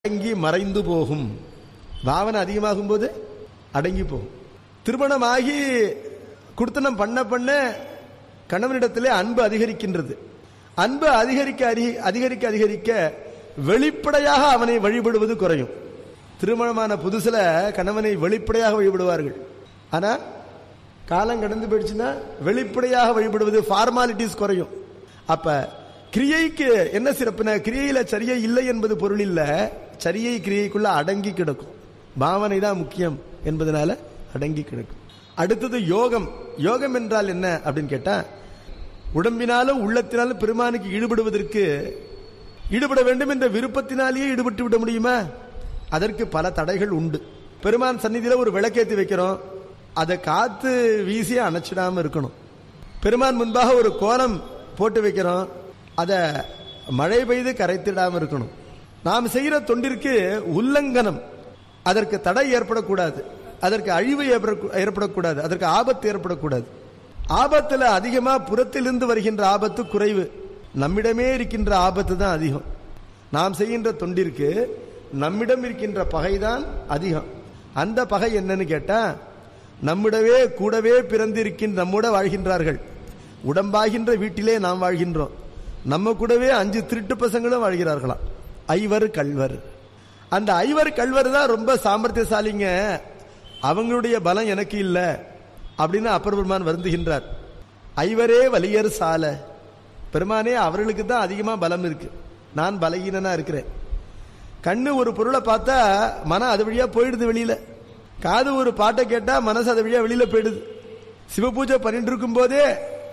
அடங்கி மறைந்து போகும் பாவனை அதிகமாகும் போது அடங்கி போகும் திருமணமாகி குடுத்தனம் பண்ண பண்ண கணவனிடத்திலே அன்பு அதிகரிக்கின்றது அன்பு அதிகரிக்க அதி- அதிகரிக்க அதிகரிக்க வெளிப்படையாக அவனை வழிபடுவது குறையும் திருமணமான புதுசுல கணவனை வெளிப்படையாக வழிபடுவார்கள் ஆனா காலம் கடந்து போயிடுச்சுன்னா வெளிப்படையாக வழிபடுவது ஃபார்மாலிட்டிஸ் குறையும் அப்ப கிரியைக்கு என்ன சிறப்புனா கிரியையில சரியை இல்லை என்பது பொருள் இல்ல சரியை கிரியைக்குள்ள அடங்கி கிடக்கும் பாவனை தான் முக்கியம் என்பதனால அடங்கி கிடக்கும் அடுத்தது யோகம் யோகம் என்றால் என்ன அப்படின்னு கேட்டா உடம்பினாலும் உள்ளத்தினாலும் பெருமானுக்கு ஈடுபடுவதற்கு ஈடுபட வேண்டும் என்ற விருப்பத்தினாலேயே ஈடுபட்டு விட முடியுமா அதற்கு பல தடைகள் உண்டு பெருமான் சந்நிதியில ஒரு விளக்கேத்தி வைக்கிறோம் அதை காத்து வீசி அணைச்சிடாம இருக்கணும் பெருமான் முன்பாக ஒரு கோலம் போட்டு வைக்கிறோம் அதை மழை பெய்து கரைத்திடாம இருக்கணும் நாம் செய்கிற தொண்டிற்கு உல்லங்கனம் அதற்கு தடை ஏற்படக்கூடாது அதற்கு அழிவு ஏற்பட- ஏற்படக்கூடாது அதற்கு ஆபத்து ஏற்படக்கூடாது ஆபத்துல அதிகமா புறத்திலிருந்து வருகின்ற ஆபத்து குறைவு நம்மிடமே இருக்கின்ற ஆபத்து தான் அதிகம் நாம் செய்கின்ற தொண்டிற்கு நம்மிடம் இருக்கின்ற பகைதான் அதிகம் அந்த பகை என்னன்னு கேட்டா நம்மிடவே கூடவே பிறந்திருக்கின்ற நம்மோட வாழ்கின்றார்கள் உடம்பாகின்ற வீட்டிலே நாம் வாழ்கின்றோம் நம்ம கூடவே அஞ்சு திருட்டு பசங்களும் வாழ்கிறார்களாம் ஐவர் கல்வர் அந்த ஐவர் கல்வர் தான் ரொம்ப சாமர்த்தியசாலிங்க அவங்களுடைய பலம் எனக்கு இல்ல அப்படின்னு அப்பர் பெருமான் வருந்துகின்றார் ஐவரே வலியர் சால பெருமானே அவர்களுக்கு தான் அதிகமா பலம் இருக்கு நான் பலகீனனா இருக்கிறேன் கண்ணு ஒரு பொருளை பார்த்தா மனம் அது வழியா போயிடுது வெளியில காது ஒரு பாட்டை கேட்டா மனசு அது வழியா வெளியில போயிடுது சிவபூஜை பண்ணிட்டு இருக்கும் போதே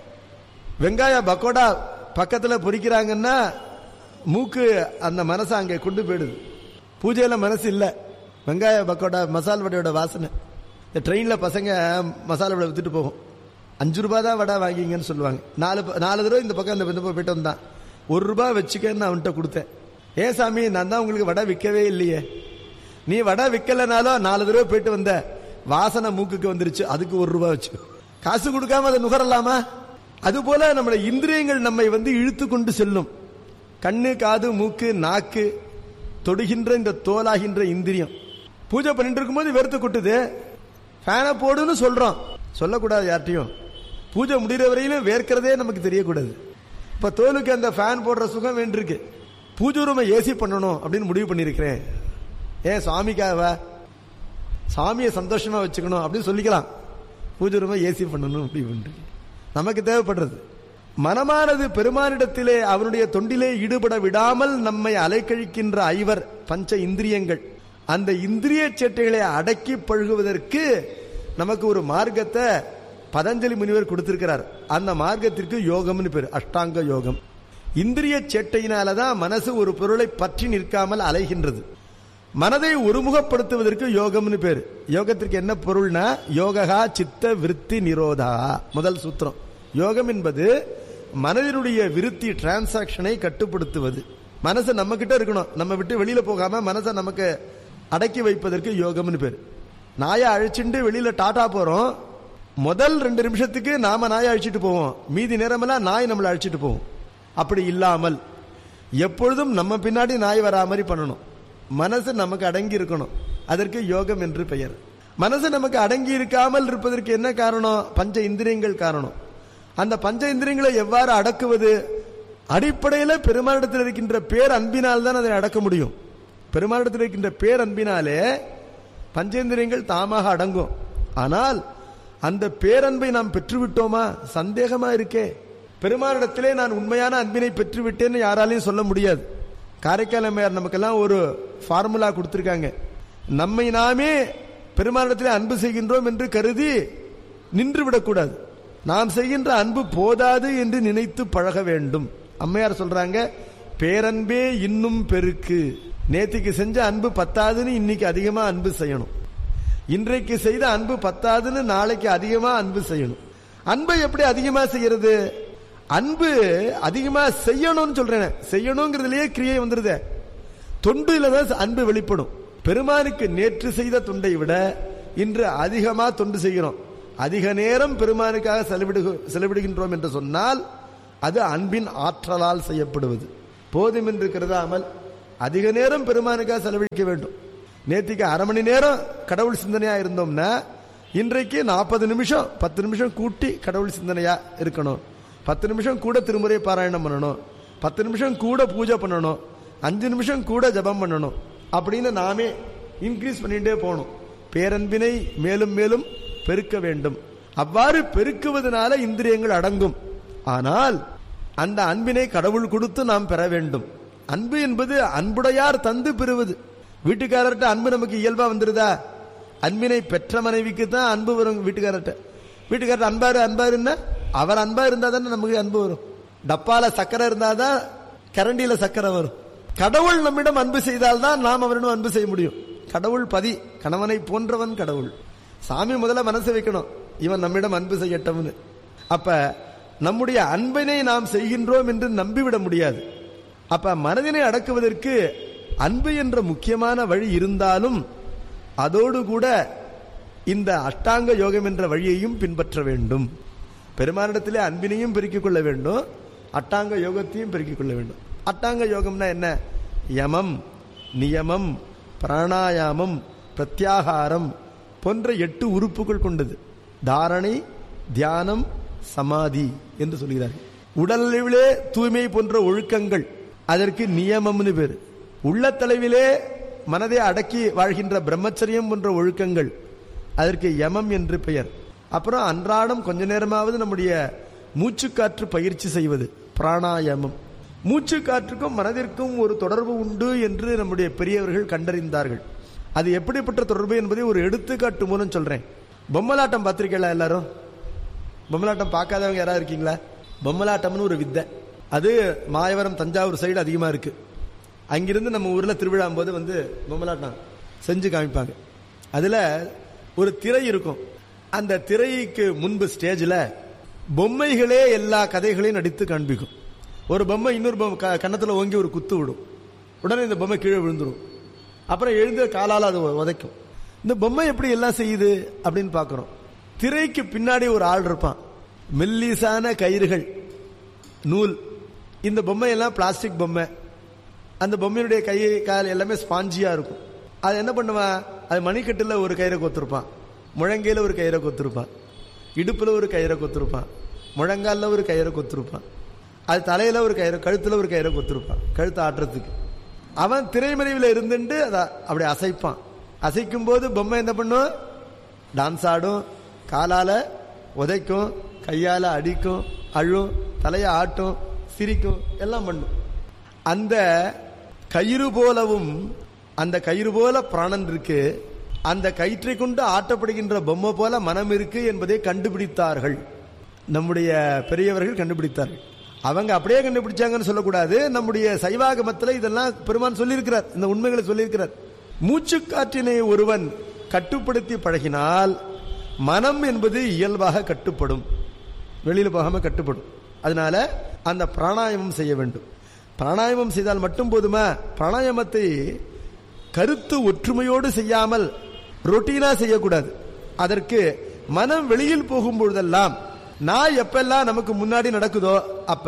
வெங்காய பக்கோடா பக்கத்துல பொரிக்கிறாங்கன்னா மூக்கு அந்த மனசை அங்கே கொண்டு போயிடுது பூஜையில மனசு இல்ல வெங்காய பக்கோடா மசால் வடையோட வாசனை இந்த ட்ரெயின்ல பசங்க மசாலா வடை வித்துட்டு போகும் அஞ்சு ரூபாய் தான் வடை வாங்கிங்கன்னு சொல்லுவாங்க நாலு ப- நாலு தடவை இந்த பக்கம் இந்த பக்கம் போயிட்டு வந்தான் ஒரு ரூபாய் வச்சுக்கன்னு அவன்கிட்ட கொடுத்தேன் ஏன் சாமி நான் தான் உங்களுக்கு வடை விற்கவே இல்லையே நீ வடை விற்கலனாலும் நாலு தடவை போயிட்டு வந்த வாசனை மூக்குக்கு வந்துருச்சு அதுக்கு ஒரு ரூபாய் வச்சு காசு கொடுக்காம அதை நுகரலாமா அதுபோல நம்முடைய இந்திரியங்கள் நம்மை வந்து இழுத்து கொண்டு செல்லும் கண்ணு காது மூக்கு நாக்கு தொடுகின்ற இந்த தோலாகின்ற இந்திரியம் பூஜை பண்ணிட்டு இருக்கும்போது வெறுத்து கொட்டுது ஃபேனை போடுன்னு சொல்றோம் சொல்லக்கூடாது யார்ட்டையும் பூஜை முடிகிற வரையிலும் வேர்க்கிறதே நமக்கு தெரியக்கூடாது இப்ப தோலுக்கு அந்த ஃபேன் போடுற சுகம் வேண்டியிருக்கு பூஜை ரூமை ஏசி பண்ணணும் அப்படின்னு முடிவு பண்ணியிருக்கிறேன் ஏன் சுவாமிக்காவா சாமியை சந்தோஷமா வச்சுக்கணும் அப்படின்னு சொல்லிக்கலாம் பூஜை ரூமை ஏசி பண்ணணும் அப்படி பண்ணிட்டு நமக்கு தேவைப்படுறது மனமானது பெருமானிடத்திலே அவனுடைய தொண்டிலே ஈடுபட விடாமல் நம்மை அலைக்கழிக்கின்ற ஐவர் பஞ்ச இந்திரியங்கள் அந்த இந்திரிய சேட்டைகளை அடக்கி பழகுவதற்கு நமக்கு ஒரு மார்க்கத்தை பதஞ்சலி முனிவர் கொடுத்திருக்கிறார் அந்த மார்க்கத்திற்கு யோகம்னு பேர் அஷ்டாங்க யோகம் இந்திரிய சேட்டையினாலதான் மனசு ஒரு பொருளை பற்றி நிற்காமல் அலைகின்றது மனதை ஒருமுகப்படுத்துவதற்கு யோகம்னு பேர் யோகத்திற்கு என்ன பொருள்னா யோகா சித்த விருத்தி நிரோதா முதல் சூத்திரம் யோகம் என்பது மனதினுடைய விருத்தி டிரான்சாக்ஷனை கட்டுப்படுத்துவது மனசு நம்ம கிட்ட இருக்கணும் நம்ம விட்டு வெளியில போகாம மனசை நமக்கு அடக்கி வைப்பதற்கு யோகம்னு பேர் நாயை அழைச்சிட்டு வெளியில டாட்டா போறோம் முதல் ரெண்டு நிமிஷத்துக்கு நாம நாயை அழிச்சிட்டு போவோம் மீதி நேரமெல்லாம் நாய் நம்மளை அழிச்சிட்டு போவோம் அப்படி இல்லாமல் எப்பொழுதும் நம்ம பின்னாடி நாய் வரா மாதிரி பண்ணணும் மனசு நமக்கு அடங்கி இருக்கணும் அதற்கு யோகம் என்று பெயர் மனசு நமக்கு அடங்கி இருக்காமல் இருப்பதற்கு என்ன காரணம் பஞ்ச இந்திரியங்கள் காரணம் அந்த பஞ்ச இந்திரியங்களை எவ்வாறு அடக்குவது அடிப்படையில பெருமானிடத்தில் இருக்கின்ற பேர் அன்பினால் தான் அதை அடக்க முடியும் பெருமானிடத்தில் இருக்கின்ற பேர் அன்பினாலே பஞ்சேந்திரியங்கள் தாமாக அடங்கும் ஆனால் அந்த பேரன்பை நாம் பெற்றுவிட்டோமா சந்தேகமா இருக்கே பெருமானிடத்திலே நான் உண்மையான அன்பினை பெற்றுவிட்டேன்னு யாராலையும் சொல்ல முடியாது காரைக்கால் அம்மையார் நமக்கெல்லாம் ஒரு ஃபார்முலா கொடுத்திருக்காங்க நம்மை நாமே பெருமானிடத்திலே அன்பு செய்கின்றோம் என்று கருதி நின்று விடக்கூடாது நாம் செய்கின்ற அன்பு போதாது என்று நினைத்து பழக வேண்டும் அம்மையார் சொல்றாங்க பேரன்பே இன்னும் பெருக்கு நேத்திக்கு செஞ்ச அன்பு பத்தாதுன்னு இன்னைக்கு அதிகமா அன்பு செய்யணும் இன்றைக்கு செய்த அன்பு பத்தாதுன்னு நாளைக்கு அதிகமா அன்பு செய்யணும் அன்பை எப்படி அதிகமா செய்யறது அன்பு அதிகமா செய்யணும்னு சொல்றேன் செய்யணுங்கிறதுலயே கிரியை வந்துருதே தொண்டுல தான் அன்பு வெளிப்படும் பெருமானுக்கு நேற்று செய்த தொண்டை விட இன்று அதிகமா தொண்டு செய்கிறோம் அதிக நேரம் பெருமானுக்காக செலவிடு செலவிடுகின்றோம் என்று சொன்னால் அது அன்பின் ஆற்றலால் செய்யப்படுவது போதும் என்று கருதாமல் அதிக நேரம் பெருமானுக்காக செலவழிக்க வேண்டும் நேத்திக்கு அரை மணி நேரம் கடவுள் சிந்தனையா இருந்தோம்னா இன்றைக்கு நாற்பது நிமிஷம் பத்து நிமிஷம் கூட்டி கடவுள் சிந்தனையா இருக்கணும் பத்து நிமிஷம் கூட திருமுறை பாராயணம் பண்ணணும் பத்து நிமிஷம் கூட பூஜை பண்ணணும் அஞ்சு நிமிஷம் கூட ஜபம் பண்ணணும் அப்படின்னு நாமே இன்க்ரீஸ் பண்ணிட்டே போகணும் பேரன்பினை மேலும் மேலும் பெருக்க வேண்டும் அவ்வாறு பெருக்குவதனால இந்திரியங்கள் அடங்கும் ஆனால் அந்த அன்பினை கடவுள் கொடுத்து நாம் பெற வேண்டும் அன்பு என்பது அன்புடையார் தந்து பெறுவது வீட்டுக்காரர்கிட்ட அன்பு நமக்கு இயல்பா வந்துருதா அன்பினை பெற்ற மனைவிக்கு தான் அன்பு வரும் வீட்டுக்காரர்கிட்ட வீட்டுக்காரர் அன்பாரு அன்பாருன்னா அவர் அன்பா இருந்தா தானே நமக்கு அன்பு வரும் டப்பால சக்கரை இருந்தாதான் கரண்டியில சக்கரை வரும் கடவுள் நம்மிடம் அன்பு செய்தால்தான் நாம் அவரிடம் அன்பு செய்ய முடியும் கடவுள் பதி கணவனை போன்றவன் கடவுள் சாமி முதல்ல மனசு வைக்கணும் இவன் நம்மிடம் அன்பு செய்யட்டம்னு அப்ப நம்முடைய அன்பினை நாம் செய்கின்றோம் என்று நம்பிவிட முடியாது அப்ப மனதினை அடக்குவதற்கு அன்பு என்ற முக்கியமான வழி இருந்தாலும் அதோடு கூட இந்த அஷ்டாங்க யோகம் என்ற வழியையும் பின்பற்ற வேண்டும் பெருமானிடத்திலே அன்பினையும் பெருக்கிக் கொள்ள வேண்டும் அட்டாங்க யோகத்தையும் பெருக்கிக் கொள்ள வேண்டும் அட்டாங்க யோகம்னா என்ன யமம் நியமம் பிராணாயாமம் பிரத்யாகாரம் போன்ற எட்டு உறுப்புகள் கொண்டது தாரணை தியானம் சமாதி என்று சொல்கிறார்கள் உடலிலே தூய்மை போன்ற ஒழுக்கங்கள் அதற்கு நியமம்னு பேரு உள்ளத்தளவிலே மனதை அடக்கி வாழ்கின்ற பிரம்மச்சரியம் போன்ற ஒழுக்கங்கள் அதற்கு யமம் என்று பெயர் அப்புறம் அன்றாடம் கொஞ்ச நேரமாவது நம்முடைய மூச்சுக்காற்று பயிற்சி செய்வது பிராணாயாமம் மூச்சுக்காற்றுக்கும் மனதிற்கும் ஒரு தொடர்பு உண்டு என்று நம்முடைய பெரியவர்கள் கண்டறிந்தார்கள் அது எப்படிப்பட்ட தொடர்பு என்பதை ஒரு எடுத்துக்காட்டு மூலம் சொல்றேன் பொம்மலாட்டம் பார்த்திருக்கீங்களா எல்லாரும் பொம்மலாட்டம் பார்க்காதவங்க யாராவது இருக்கீங்களா பொம்மலாட்டம்னு ஒரு வித்தை அது மாயவரம் தஞ்சாவூர் சைடு அதிகமா இருக்கு அங்கிருந்து நம்ம ஊர்ல திருவிழா போது வந்து பொம்மலாட்டம் செஞ்சு காமிப்பாங்க அதுல ஒரு திரை இருக்கும் அந்த திரைக்கு முன்பு ஸ்டேஜ்ல பொம்மைகளே எல்லா கதைகளையும் நடித்து காண்பிக்கும் ஒரு பொம்மை இன்னொரு பொம்மை க- கன்னத்துல ஓங்கி ஒரு குத்து விடும் உடனே இந்த பொம்மை கீழே விழுந்துரும் அப்புறம் எழுந்து காலால அது உதைக்கும் இந்த பொம்மை எப்படி எல்லாம் செய்யுது அப்படின்னு பார்க்கிறோம் திரைக்கு பின்னாடி ஒரு ஆள் இருப்பான் மெல்லிசான கயிறுகள் நூல் இந்த பொம்மை எல்லாம் பிளாஸ்டிக் பொம்மை அந்த பொம்மையினுடைய கை கால் எல்லாமே ஸ்பாஞ்சியா இருக்கும் அது என்ன பண்ணுவான் அது மணிக்கட்டில் ஒரு கயிறை கொத்திருப்பான் முழங்கையில ஒரு கயிறை கொத்திருப்பான் இடுப்புல ஒரு கயிறை கொத்திருப்பான் முழங்கால்ல ஒரு கயிறை கொத்திருப்பான் அது தலையில ஒரு கயிறு கழுத்துல ஒரு கயிறை கொத்திருப்பான் கழுத்தை ஆட்டுறதுக்கு அவன் திரைமறைவில் இருந்துட்டு அதை அப்படி அசைப்பான் அசைக்கும் போது பொம்மை என்ன பண்ணும் டான்ஸ் ஆடும் காலால உதைக்கும் கையால அடிக்கும் அழும் தலையை ஆட்டும் சிரிக்கும் எல்லாம் பண்ணும் அந்த கயிறு போலவும் அந்த கயிறு போல பிராணன் இருக்கு அந்த கயிற்றை கொண்டு ஆட்டப்படுகின்ற பொம்மை போல மனம் இருக்கு என்பதை கண்டுபிடித்தார்கள் நம்முடைய பெரியவர்கள் கண்டுபிடித்தார்கள் அவங்க அப்படியே கண்டுபிடிச்சாங்கன்னு சொல்லக்கூடாது நம்முடைய சைவாகமத்தில் இதெல்லாம் பெருமான் சொல்லியிருக்கிறார் இந்த உண்மைகளை சொல்லியிருக்கிறார் மூச்சுக்காற்றினை ஒருவன் கட்டுப்படுத்தி பழகினால் மனம் என்பது இயல்பாக கட்டுப்படும் வெளியில போகாம கட்டுப்படும் அதனால அந்த பிராணாயாமம் செய்ய வேண்டும் பிராணாயாமம் செய்தால் மட்டும் போதுமா பிராணாயாமத்தை கருத்து ஒற்றுமையோடு செய்யாமல் ரொட்டீனா செய்யக்கூடாது அதற்கு மனம் வெளியில் போகும் பொழுதெல்லாம் நான் எப்பெல்லாம் நமக்கு முன்னாடி நடக்குதோ அப்ப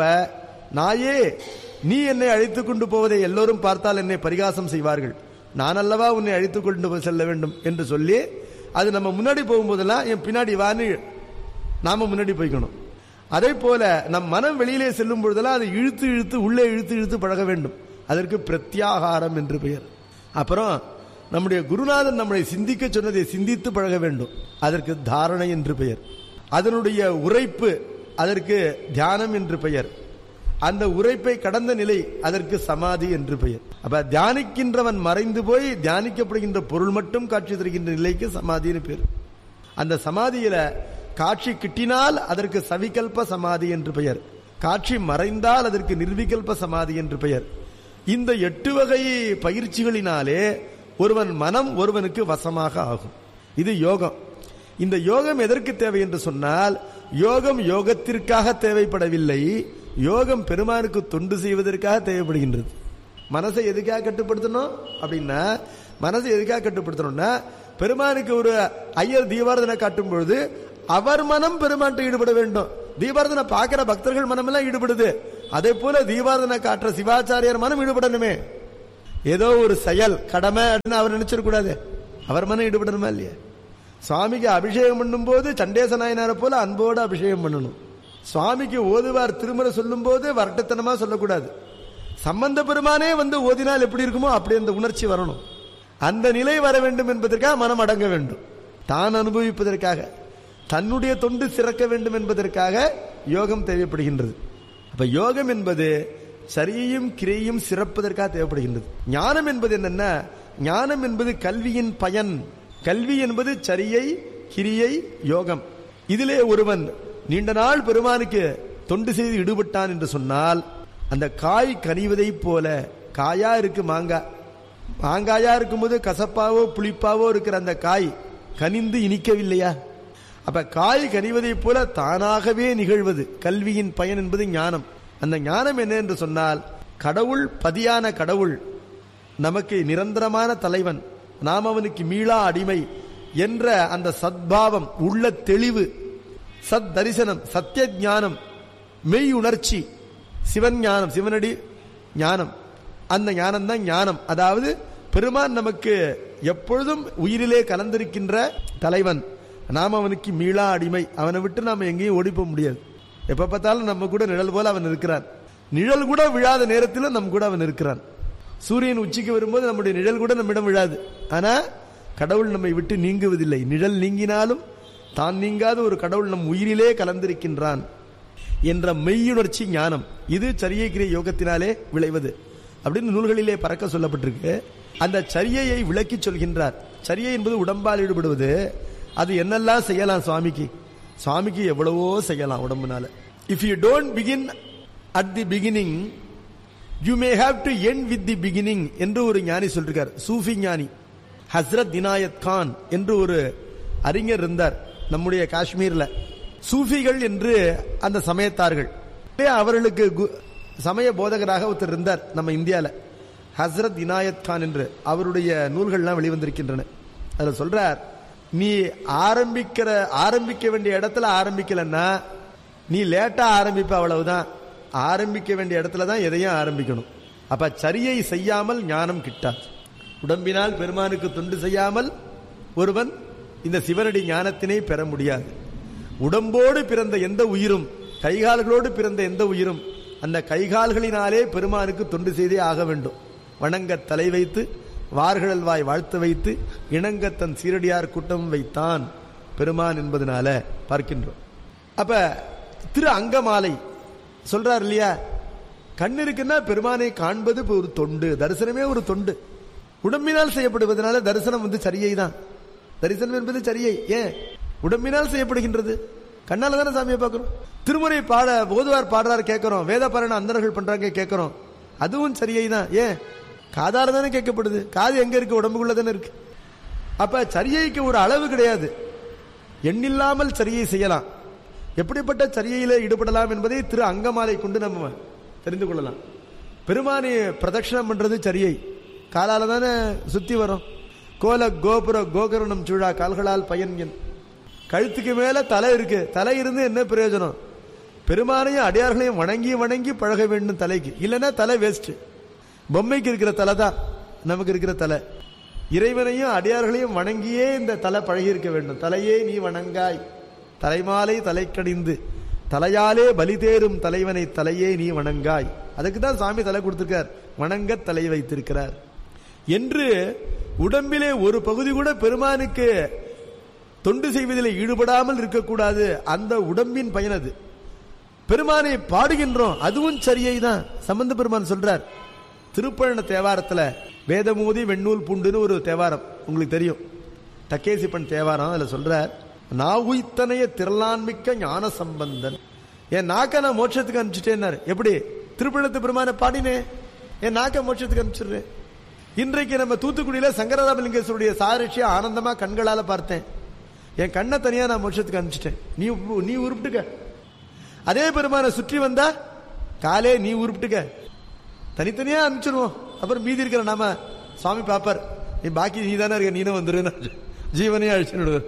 நாயே நீ என்னை அழைத்துக் கொண்டு போவதை எல்லோரும் பார்த்தால் என்னை பரிகாசம் செய்வார்கள் நான் அல்லவா உன்னை அழைத்துக் கொண்டு போய் செல்ல வேண்டும் என்று சொல்லி அது நம்ம முன்னாடி போகும்போதெல்லாம் என் பின்னாடி வான்னு நாம முன்னாடி போய்க்கணும் அதே போல நம் மனம் வெளியிலே செல்லும் பொழுதெல்லாம் அதை இழுத்து இழுத்து உள்ளே இழுத்து இழுத்து பழக வேண்டும் அதற்கு பிரத்யாகாரம் என்று பெயர் அப்புறம் நம்முடைய குருநாதன் நம்மளை சிந்திக்க சொன்னதை சிந்தித்து பழக வேண்டும் அதற்கு தாரணை என்று பெயர் அதனுடைய உரைப்பு அதற்கு தியானம் என்று பெயர் அந்த உரைப்பை கடந்த நிலை அதற்கு சமாதி என்று பெயர் அப்ப தியானிக்கின்றவன் மறைந்து போய் தியானிக்கப்படுகின்ற பொருள் மட்டும் காட்சி தருகின்ற நிலைக்கு சமாதின்னு பேர் அந்த சமாதியில காட்சி கிட்டினால் அதற்கு சவிகல்ப சமாதி என்று பெயர் காட்சி மறைந்தால் அதற்கு நிர்விகல்ப சமாதி என்று பெயர் இந்த எட்டு வகை பயிற்சிகளினாலே ஒருவன் மனம் ஒருவனுக்கு வசமாக ஆகும் இது யோகம் இந்த யோகம் எதற்கு தேவை என்று சொன்னால் யோகம் யோகத்திற்காக தேவைப்படவில்லை யோகம் பெருமானுக்கு தொண்டு செய்வதற்காக தேவைப்படுகின்றது மனசை எதுக்காக கட்டுப்படுத்தணும் அப்படின்னா மனசை எதுக்காக கட்டுப்படுத்தணும்னா பெருமானுக்கு ஒரு ஐயர் தீபாரதனை காட்டும் பொழுது அவர் மனம் பெருமான்ட்டு ஈடுபட வேண்டும் தீபாரதனை பார்க்கிற பக்தர்கள் மனம் எல்லாம் ஈடுபடுது அதே போல தீபாரதனை காட்டுற சிவாச்சாரியார் மனம் ஈடுபடணுமே ஏதோ ஒரு செயல் கடமை அப்படின்னு அவர் நினைச்சிடக்கூடாது அவர் மனம் ஈடுபடணுமா இல்லையா சுவாமிக்கு அபிஷேகம் பண்ணும்போது சண்டேச நாயனாரை போல அன்போடு அபிஷேகம் பண்ணணும் சுவாமிக்கு ஓதுவார் திருமுறை சொல்லும் போது வரட்டத்தனமா சொல்லக்கூடாது சம்பந்த பெருமானே வந்து ஓதினால் எப்படி இருக்குமோ அப்படி அந்த உணர்ச்சி வரணும் அந்த நிலை வர வேண்டும் என்பதற்காக மனம் அடங்க வேண்டும் தான் அனுபவிப்பதற்காக தன்னுடைய தொண்டு சிறக்க வேண்டும் என்பதற்காக யோகம் தேவைப்படுகின்றது அப்ப யோகம் என்பது சரியும் கிரியையும் சிறப்பதற்காக தேவைப்படுகின்றது ஞானம் என்பது என்னன்னா ஞானம் என்பது கல்வியின் பயன் கல்வி என்பது சரியை கிரியை யோகம் இதிலே ஒருவன் நீண்ட நாள் பெருமானுக்கு தொண்டு செய்து ஈடுபட்டான் என்று சொன்னால் அந்த காய் கனிவதைப் போல காயா இருக்கு மாங்காய் மாங்காயா இருக்கும்போது கசப்பாவோ புளிப்பாவோ இருக்கிற அந்த காய் கனிந்து இனிக்கவில்லையா அப்ப காய் கனிவதைப் போல தானாகவே நிகழ்வது கல்வியின் பயன் என்பது ஞானம் அந்த ஞானம் என்ன என்று சொன்னால் கடவுள் பதியான கடவுள் நமக்கு நிரந்தரமான தலைவன் நாம் அவனுக்கு மீளா அடிமை என்ற அந்த சத்பாவம் உள்ள தெளிவு சத் தரிசனம் சத்திய ஞானம் மெய் உணர்ச்சி சிவன் ஞானம் சிவனடி ஞானம் அந்த ஞானம் தான் ஞானம் அதாவது பெருமான் நமக்கு எப்பொழுதும் உயிரிலே கலந்திருக்கின்ற தலைவன் நாம் அவனுக்கு மீளா அடிமை அவனை விட்டு நாம எங்கேயும் ஓடி போக முடியாது எப்ப பார்த்தாலும் நம்ம கூட நிழல் போல அவன் இருக்கிறான் நிழல் கூட விழாத நேரத்திலும் நம் கூட அவன் இருக்கிறான் சூரியன் உச்சிக்கு வரும்போது நம்முடைய நிழல் கூட நம்மிடம் விழாது ஆனா கடவுள் நம்மை விட்டு நீங்குவதில்லை நிழல் நீங்கினாலும் தான் நீங்காத ஒரு கடவுள் நம் உயிரிலே கலந்திருக்கின்றான் என்ற மெய்யுணர்ச்சி ஞானம் இது சரியை கிரிய யோகத்தினாலே விளைவது அப்படின்னு நூல்களிலே பறக்க சொல்லப்பட்டிருக்கு அந்த சரியை விளக்கி சொல்கின்றார் சரியை என்பது உடம்பால் ஈடுபடுவது அது என்னெல்லாம் செய்யலாம் சுவாமிக்கு சுவாமிக்கு எவ்வளவோ செய்யலாம் உடம்புனால if you don't begin at the beginning you may have to end with the beginning என்று ஒரு ஞானி சொல்லிருக்கார் சூஃபி ஞானி ஹஸ்ரத் இனாயத் கான் என்று ஒரு அறிஞர் இருந்தார் நம்முடைய காஷ்மீர்ல சூஃபிகள் என்று அந்த சமயத்தார்கள் அவர்களுக்கு கு- சமய போதகராக ஒருத்தர் இருந்தார் நம்ம இந்தியால ஹஸ்ரத் இனாயத் கான் என்று அவருடைய நூல்கள்லாம் வெளிவந்திருக்கின்றன அதுல சொல்றார் நீ ஆரம்பிக்கிற ஆரம்பிக்க வேண்டிய இடத்துல ஆரம்பிக்கலன்னா நீ லேட்டா ஆரம்பிப்ப அவ்வளவுதான் ஆரம்பிக்க வேண்டிய இடத்துல தான் எதையும் ஆரம்பிக்கணும் அப்ப சரியை செய்யாமல் ஞானம் கிட்டாது உடம்பினால் பெருமானுக்கு தொண்டு செய்யாமல் ஒருவன் இந்த சிவனடி ஞானத்தினை பெற முடியாது உடம்போடு பிறந்த எந்த உயிரும் கைகால்களோடு பிறந்த எந்த உயிரும் அந்த கைகால்களினாலே பெருமானுக்கு தொண்டு செய்தே ஆக வேண்டும் வணங்க தலை வைத்து வார்கழல் வாய் வாழ்த்து வைத்து இணங்க தன் சீரடியார் கூட்டம் வைத்தான் பெருமான் என்பதனால பார்க்கின்றோம் அப்ப திரு அங்கமாலை சொல்றார் இல்லையா கண் இருக்குன்னா பெருமானை காண்பது இப்ப ஒரு தொண்டு தரிசனமே ஒரு தொண்டு உடம்பினால் செய்யப்படுவதனால தரிசனம் வந்து சரியை தான் தரிசனம் என்பது சரியை ஏன் உடம்பினால் செய்யப்படுகின்றது கண்ணால தானே சாமியை பார்க்கிறோம் திருமுறை பாட போதுவார் பாடுறார் கேட்கிறோம் வேத பாராயணம் அந்தர்கள் பண்றாங்க கேட்கிறோம் அதுவும் சரியை தான் ஏன் காதால தானே கேட்கப்படுது காது எங்க இருக்கு உடம்புக்குள்ள தானே இருக்கு அப்ப சரியைக்கு ஒரு அளவு கிடையாது எண்ணில்லாமல் சரியை செய்யலாம் எப்படிப்பட்ட சரியையில ஈடுபடலாம் என்பதை திரு அங்கமாலை கொண்டு நம்ம தெரிந்து கொள்ளலாம் பெருமானி பிரதட்சணம் பண்றது சரியை காலால தானே சுத்தி வரும் கோல கோபுர கோகரணம் சூழா கால்களால் பயன் என் கழுத்துக்கு மேல தலை இருக்கு தலை இருந்து என்ன பிரயோஜனம் பெருமானையும் அடியார்களையும் வணங்கி வணங்கி பழக வேண்டும் தலைக்கு இல்லைன்னா தலை வேஸ்ட் பொம்மைக்கு இருக்கிற தலை தான் நமக்கு இருக்கிற தலை இறைவனையும் அடியார்களையும் வணங்கியே இந்த தலை பழகி இருக்க வேண்டும் தலையே நீ வணங்காய் தலைமாலை தலைக்கடிந்து தலையாலே பலி தேரும் தலைவனை தலையே நீ வணங்காய் அதுக்கு தான் சாமி தலை கொடுத்திருக்கார் வணங்க தலை வைத்திருக்கிறார் என்று உடம்பிலே ஒரு பகுதி கூட பெருமானுக்கு தொண்டு செய்வதில் ஈடுபடாமல் இருக்கக்கூடாது அந்த உடம்பின் பயன் அது பெருமானை பாடுகின்றோம் அதுவும் சரியை தான் சம்பந்த பெருமான் சொல்றார் திருப்பழன தேவாரத்துல வேதமூதி வெண்ணூல் பூண்டுன்னு ஒரு தேவாரம் உங்களுக்கு தெரியும் தக்கேசிப்பன் தேவாரம் அதுல சொல்றார் நாவுய்த்தனைய திரளான்மிக்க ஞான சம்பந்தன் என் நாக்க நான் மோட்சத்துக்கு அனுப்பிச்சிட்டேன்னாரு எப்படி திருப்பழத்து பெருமானை பாடினேன் என் நாக்க மோட்சத்துக்கு அனுப்பிச்சிடுறேன் இன்றைக்கு நம்ம தூத்துக்குடியில சங்கரராமலிங்கேஸ்வருடைய சாரட்சியை ஆனந்தமா கண்களால பார்த்தேன் என் கண்ணை தனியா நான் மோட்சத்துக்கு அனுப்பிச்சிட்டேன் நீ உ- நீ உருப்பிட்டுக்க அதே பெருமானை சுற்றி வந்தா காலே நீ உருப்பிட்டுக்க தனித்தனியா அனுப்பிச்சிருவோம் அப்புறம் மீதி இருக்கிற நாம சுவாமி பாப்பார் நீ பாக்கி நீ தானே இருக்க நீனும் வந்துரு ஜீவனையும் அழிச்சுடுவார்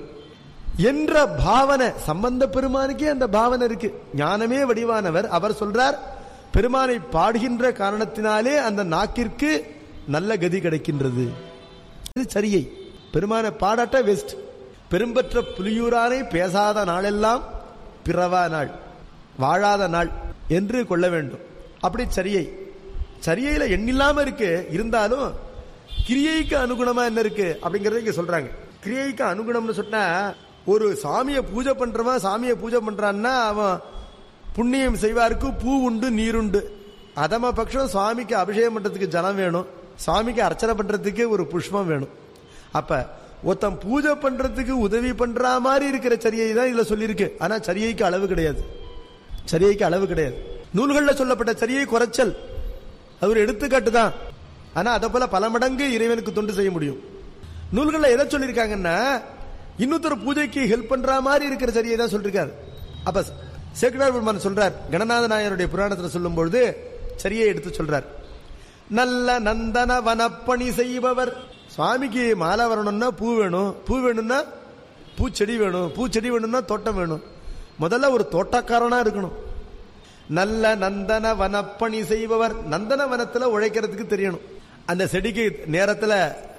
என்ற பாவனை சம்பந்த பெருமானுக்கே அந்த பாவனை இருக்கு ஞானமே வடிவானவர் அவர் சொல்றார் பெருமானை பாடுகின்ற காரணத்தினாலே அந்த நாக்கிற்கு நல்ல கதி கிடைக்கின்றது இது சரியை பெருமான பாடாட்ட வேஸ்ட் பெரும்பற்ற புலியூரானை பேசாத நாளெல்லாம் பிறவா நாள் வாழாத நாள் என்று கொள்ள வேண்டும் அப்படி சரியை சரியையில எண்ணில்லாம இருக்கு இருந்தாலும் கிரியைக்கு அனுகுணமா என்ன இருக்கு அப்படிங்கறத இங்க சொல்றாங்க கிரியைக்கு அனுகுணம்னு சொன்னா ஒரு சாமியை பூஜை பண்றவன் சாமியை பூஜை பண்றான்னா அவன் புண்ணியம் செய்வாருக்கு பூ உண்டு நீருண்டு அதம பட்சம் சுவாமிக்கு அபிஷேகம் பண்றதுக்கு ஜலம் வேணும் சுவாமிக்கு அர்ச்சனை பண்றதுக்கு ஒரு புஷ்பம் வேணும் அப்ப ஒருத்தன் பூஜை பண்றதுக்கு உதவி பண்ற மாதிரி இருக்கிற சரியை தான் இதுல சொல்லியிருக்கு ஆனா சரியைக்கு அளவு கிடையாது சரியைக்கு அளவு கிடையாது நூல்கள்ல சொல்லப்பட்ட சரியை குறைச்சல் அது ஒரு எடுத்துக்காட்டு தான் ஆனா அதை போல பல மடங்கு இறைவனுக்கு தொண்டு செய்ய முடியும் நூல்கள்ல எதை சொல்லியிருக்காங்கன்னா இன்னொருத்தர் பூஜைக்கு ஹெல்ப் பண்ற மாதிரி இருக்கிற சரியை தான் சொல்லிருக்காரு அப்ப சேக்கடார் பெருமான் சொல்றார் கணநாத நாயருடைய புராணத்துல சொல்லும் பொழுது சரியை எடுத்து சொல்றார் நல்ல நந்தன வனப்பணி செய்பவர் சுவாமிக்கு மாலை வரணும்னா பூ வேணும் பூ வேணும்னா பூச்செடி வேணும் பூச்செடி வேணும்னா தோட்டம் வேணும் முதல்ல ஒரு தோட்டக்காரனா இருக்கணும் நல்ல நந்தன வனப்பணி செய்பவர் நந்தன வனத்துல உழைக்கிறதுக்கு தெரியணும் அந்த செடிக்கு நேரத்துல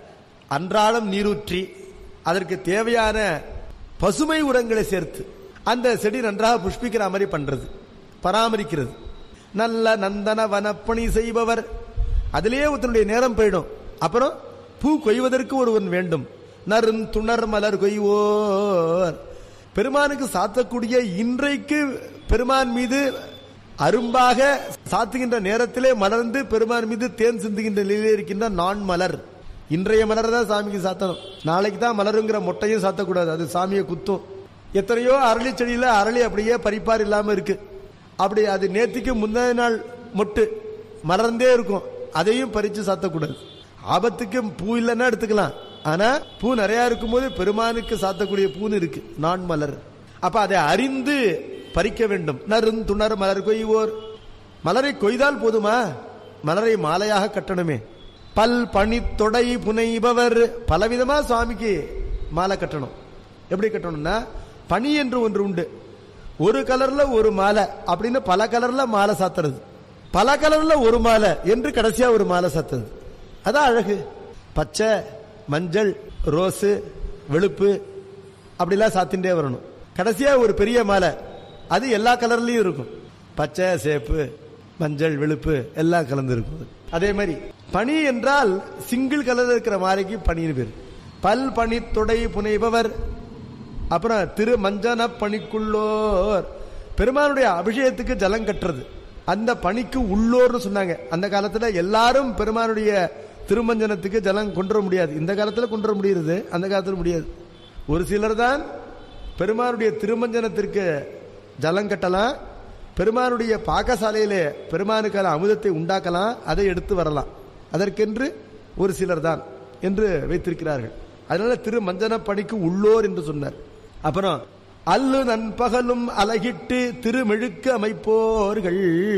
அன்றாடம் நீரூற்றி அதற்கு தேவையான பசுமை உரங்களை சேர்த்து அந்த செடி நன்றாக புஷ்பிக்கிற மாதிரி பண்றது பராமரிக்கிறது நல்ல நந்தன வனப்பணி செய்பவர் அதிலேயே ஒருத்தனுடைய நேரம் போயிடும் அப்புறம் பூ கொய்வதற்கு ஒருவன் வேண்டும் நறும் துணர் மலர் கொய்வோர் பெருமானுக்கு சாத்தக்கூடிய இன்றைக்கு பெருமான் மீது அரும்பாக சாத்துகின்ற நேரத்திலே மலர்ந்து பெருமான் மீது தேன் சிந்துகின்ற நிலையிலே இருக்கின்ற நான் மலர் இன்றைய மலர் தான் சாமிக்கு சாத்தணும் நாளைக்கு தான் மலருங்கிற மொட்டையும் சாத்தக்கூடாது அது சாமியை குத்தும் எத்தனையோ அரளி செடியில அரளி அப்படியே பறிப்பார் இல்லாம இருக்கு அப்படி அது நேத்திக்கு முந்தைய நாள் மொட்டு மலர்ந்தே இருக்கும் அதையும் பறிச்சு சாத்தக்கூடாது ஆபத்துக்கு பூ இல்லைன்னா எடுத்துக்கலாம் ஆனா பூ நிறைய இருக்கும்போது பெருமானுக்கு சாத்தக்கூடிய பூன்னு இருக்கு நான் மலர் அப்ப அதை அறிந்து பறிக்க வேண்டும் நறுந்துணர் மலர் கொய்வோர் மலரை கொய்தால் போதுமா மலரை மாலையாக கட்டணுமே பல் பனி தொடை புனைபவர் பலவிதமா சுவாமிக்கு மாலை கட்டணும் எப்படி கட்டணும்னா பனி என்று ஒன்று உண்டு ஒரு கலர்ல ஒரு மாலை அப்படின்னு பல கலர்ல மாலை சாத்துறது பல கலர்ல ஒரு மாலை என்று கடைசியா ஒரு மாலை சாத்துறது அதான் அழகு பச்சை மஞ்சள் ரோஸு வெளுப்பு அப்படிலாம் சாத்தின்றே வரணும் கடைசியா ஒரு பெரிய மாலை அது எல்லா கலர்லயும் இருக்கும் பச்சை சேப்பு மஞ்சள் வெளுப்பு எல்லாம் கலந்து இருக்கும் அதே மாதிரி பனி என்றால் சிங்கிள் கலர் இருக்கிற மாலைக்கு பனின்னு பேர் பல் பனி தொடை புனைபவர் அப்புறம் திரு மஞ்சன பணிக்குள்ளோர் பெருமானுடைய அபிஷேகத்துக்கு ஜலம் கட்டுறது அந்த பணிக்கு உள்ளோர்னு சொன்னாங்க அந்த காலத்துல எல்லாரும் பெருமானுடைய திருமஞ்சனத்துக்கு ஜலம் கொண்டு வர முடியாது இந்த காலத்துல கொண்டு வர முடியுது அந்த காலத்துல முடியாது ஒரு சிலர் தான் பெருமானுடைய திருமஞ்சனத்திற்கு ஜலம் கட்டலாம் பெருமானுடைய பாக்கசாலையிலே பெருமானுக்கான அமுதத்தை உண்டாக்கலாம் அதை எடுத்து வரலாம் அதற்கென்று ஒரு சிலர் தான் என்று வைத்திருக்கிறார்கள் அதனால திரு மஞ்சன பணிக்கு உள்ளோர் என்று சொன்னார் அப்புறம் அல்லு நண்பகலும் அலகிட்டு திருமெழுக்கு அமைப்போர்கள்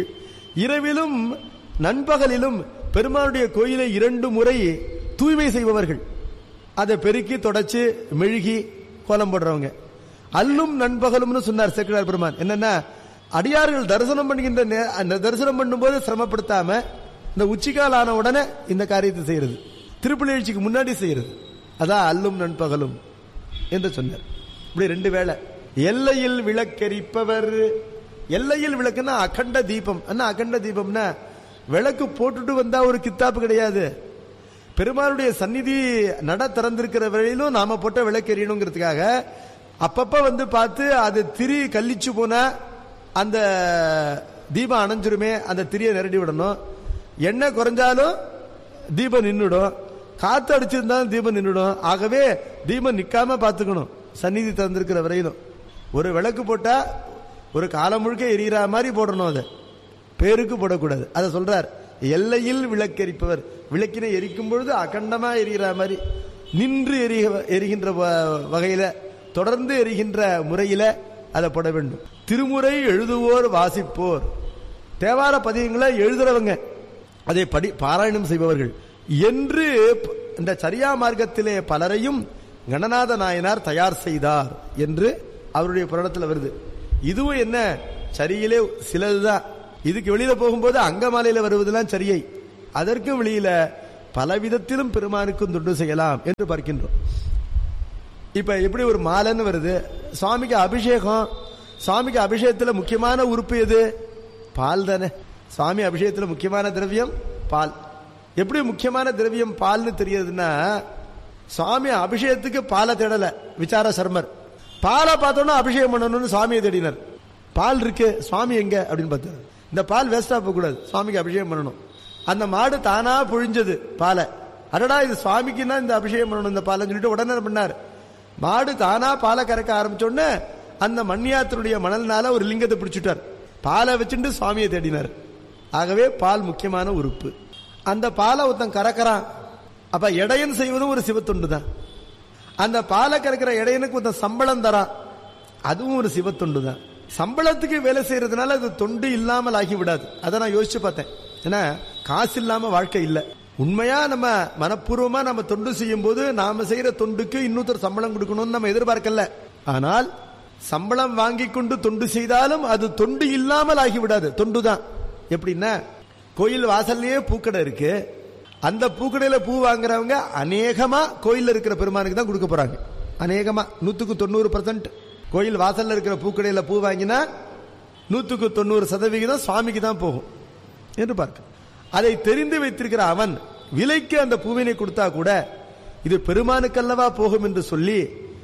இரவிலும் நண்பகலிலும் பெருமானுடைய கோயிலை இரண்டு முறை தூய்மை செய்பவர்கள் அதை பெருக்கி தொடச்சு மெழுகி கோலம் போடுறவங்க அல்லும் நண்பகலும்னு சொன்னார் சேக்கிரார் பெருமான் என்னன்னா அடியார்கள் தரிசனம் பண்ணுகின்ற நே- அந்த தரிசனம் பண்ணும்போது சிரமப்படுத்தாம இந்த உச்சிக்கால் ஆன உடனே இந்த காரியத்தை செய்யறது திருப்பள்ளி முன்னாடி செய்யறது அதான் அல்லும் நண்பகலும் என்று சொன்னார் இப்படி ரெண்டு வேளை எல்லையில் விளக்கெரிப்பவர் எல்லையில் விளக்குன்னா அகண்ட தீபம் என்ன அகண்ட தீபம்னா விளக்கு போட்டுட்டு வந்தா ஒரு கித்தாப்பு கிடையாது பெருமாளுடைய சந்நிதி நட திறந்திருக்கிற வரையிலும் நாம போட்ட விளக்கு எரியணுங்கிறதுக்காக அப்பப்ப வந்து பார்த்து அது திரி கல்லிச்சு போனா அந்த தீபம் அணைஞ்சிருமே அந்த திரியை நிரடி விடணும் எண்ணெய் குறைஞ்சாலும் தீபம் நின்றுடும் காத்து அடிச்சிருந்தாலும் தீபம் நின்றுடும் ஆகவே தீபம் நிக்காம பார்த்துக்கணும் சந்நிதி திறந்திருக்கிற வரையிலும் ஒரு விளக்கு போட்டா ஒரு காலம் முழுக்க எரியற மாதிரி போடணும் அதை பேருக்கு போடக்கூடாது அதை சொல்றார் எல்லையில் விளக்கெரிப்பவர் விளக்கினை எரிக்கும் பொழுது அகண்டமா எரிகிற மாதிரி நின்று எரிய எரிகின்ற வ- வகையில தொடர்ந்து எரிகின்ற முறையில அதை போட வேண்டும் திருமுறை எழுதுவோர் வாசிப்போர் தேவார பதியங்களை எழுதுறவங்க அதை படி பாராயணம் செய்பவர்கள் என்று ப- இந்த சரியா மார்க்கத்திலே பலரையும் கணநாத நாயனார் தயார் செய்தார் என்று அவருடைய புராணத்தில் வருது இதுவும் என்ன சரியிலே சிலதுதான் இதுக்கு வெளியில போகும்போது அங்கமாலையில வருவதெல்லாம் சரியை அதற்கும் வெளியில பல விதத்திலும் பெருமானுக்கும் தொண்டு செய்யலாம் என்று பார்க்கின்றோம் இப்ப எப்படி ஒரு மாலைன்னு வருது சுவாமிக்கு அபிஷேகம் சுவாமிக்கு அபிஷேகத்துல முக்கியமான உறுப்பு எது பால் தானே சுவாமி அபிஷேகத்துல முக்கியமான திரவியம் பால் எப்படி முக்கியமான திரவியம் பால்னு தெரியுதுன்னா சுவாமி அபிஷேகத்துக்கு பாலை தேடல விசார சர்மர் பாலை பார்த்தோன்னா அபிஷேகம் பண்ணணும்னு சுவாமியை தேடினார் பால் இருக்கு சுவாமி எங்க அப்படின்னு பார்த்தாரு இந்த பால் வேஸ்டா போக கூடாது சுவாமிக்கு அபிஷேகம் பண்ணணும் அந்த மாடு தானா புழிஞ்சது பாலை அடடா இது சுவாமிக்குன்னா இந்த அபிஷேகம் பண்ணணும் இந்த பாலை சொல்லிட்டு உடனே என்ன பண்ணார் மாடு தானா பாலை கறக்க ஆரம்பிச்ச உடனே அந்த மண்ணியாத்தினுடைய மணல்னால ஒரு லிங்கத்தை பிடிச்சிட்டார் பாலை வச்சுட்டு சுவாமியை தேடினார் ஆகவே பால் முக்கியமான உறுப்பு அந்த பாலை ஒருத்தன் கறக்கிறான் அப்ப இடையன் செய்வதும் ஒரு சிவத்தொண்டு தான் அந்த பாலை கறக்கிற இடையனுக்கு ஒருத்தன் சம்பளம் தரான் அதுவும் ஒரு சிவத்தொண்டு தான் சம்பளத்துக்கு வேலை செய்யறதுனால அது தொண்டு இல்லாமல் ஆகி விடாது அதை நான் யோசிச்சு பார்த்தேன் ஏன்னா காசு இல்லாம வாழ்க்கை இல்லை உண்மையா நம்ம மனப்பூர்வமா நம்ம தொண்டு செய்யும் போது நாம செய்யற தொண்டுக்கு இன்னொருத்தர் சம்பளம் கொடுக்கணும்னு நம்ம எதிர்பார்க்கல ஆனால் சம்பளம் வாங்கி கொண்டு தொண்டு செய்தாலும் அது தொண்டு இல்லாமல் ஆகிவிடாது தொண்டு தான் எப்படின்னா கோயில் வாசல்லையே பூக்கடை இருக்கு அந்த பூக்கடையில பூ வாங்குறவங்க அநேகமா கோயில்ல இருக்கிற பெருமானுக்கு தான் கொடுக்க போறாங்க அநேகமா நூத்துக்கு தொண்ணூறு பர்சன்ட் கோயில் வாசல்ல இருக்கிற பூக்கடையில பூ வாங்கினா நூத்துக்கு தொண்ணூறு சதவிகிதம் சுவாமிக்கு தான் போகும் என்று பார்க்க அதை தெரிந்து வைத்திருக்கிற அவன் விலைக்கு அந்த பூவினை கொடுத்தா கூட இது பெருமானுக்கல்லவா போகும் என்று சொல்லி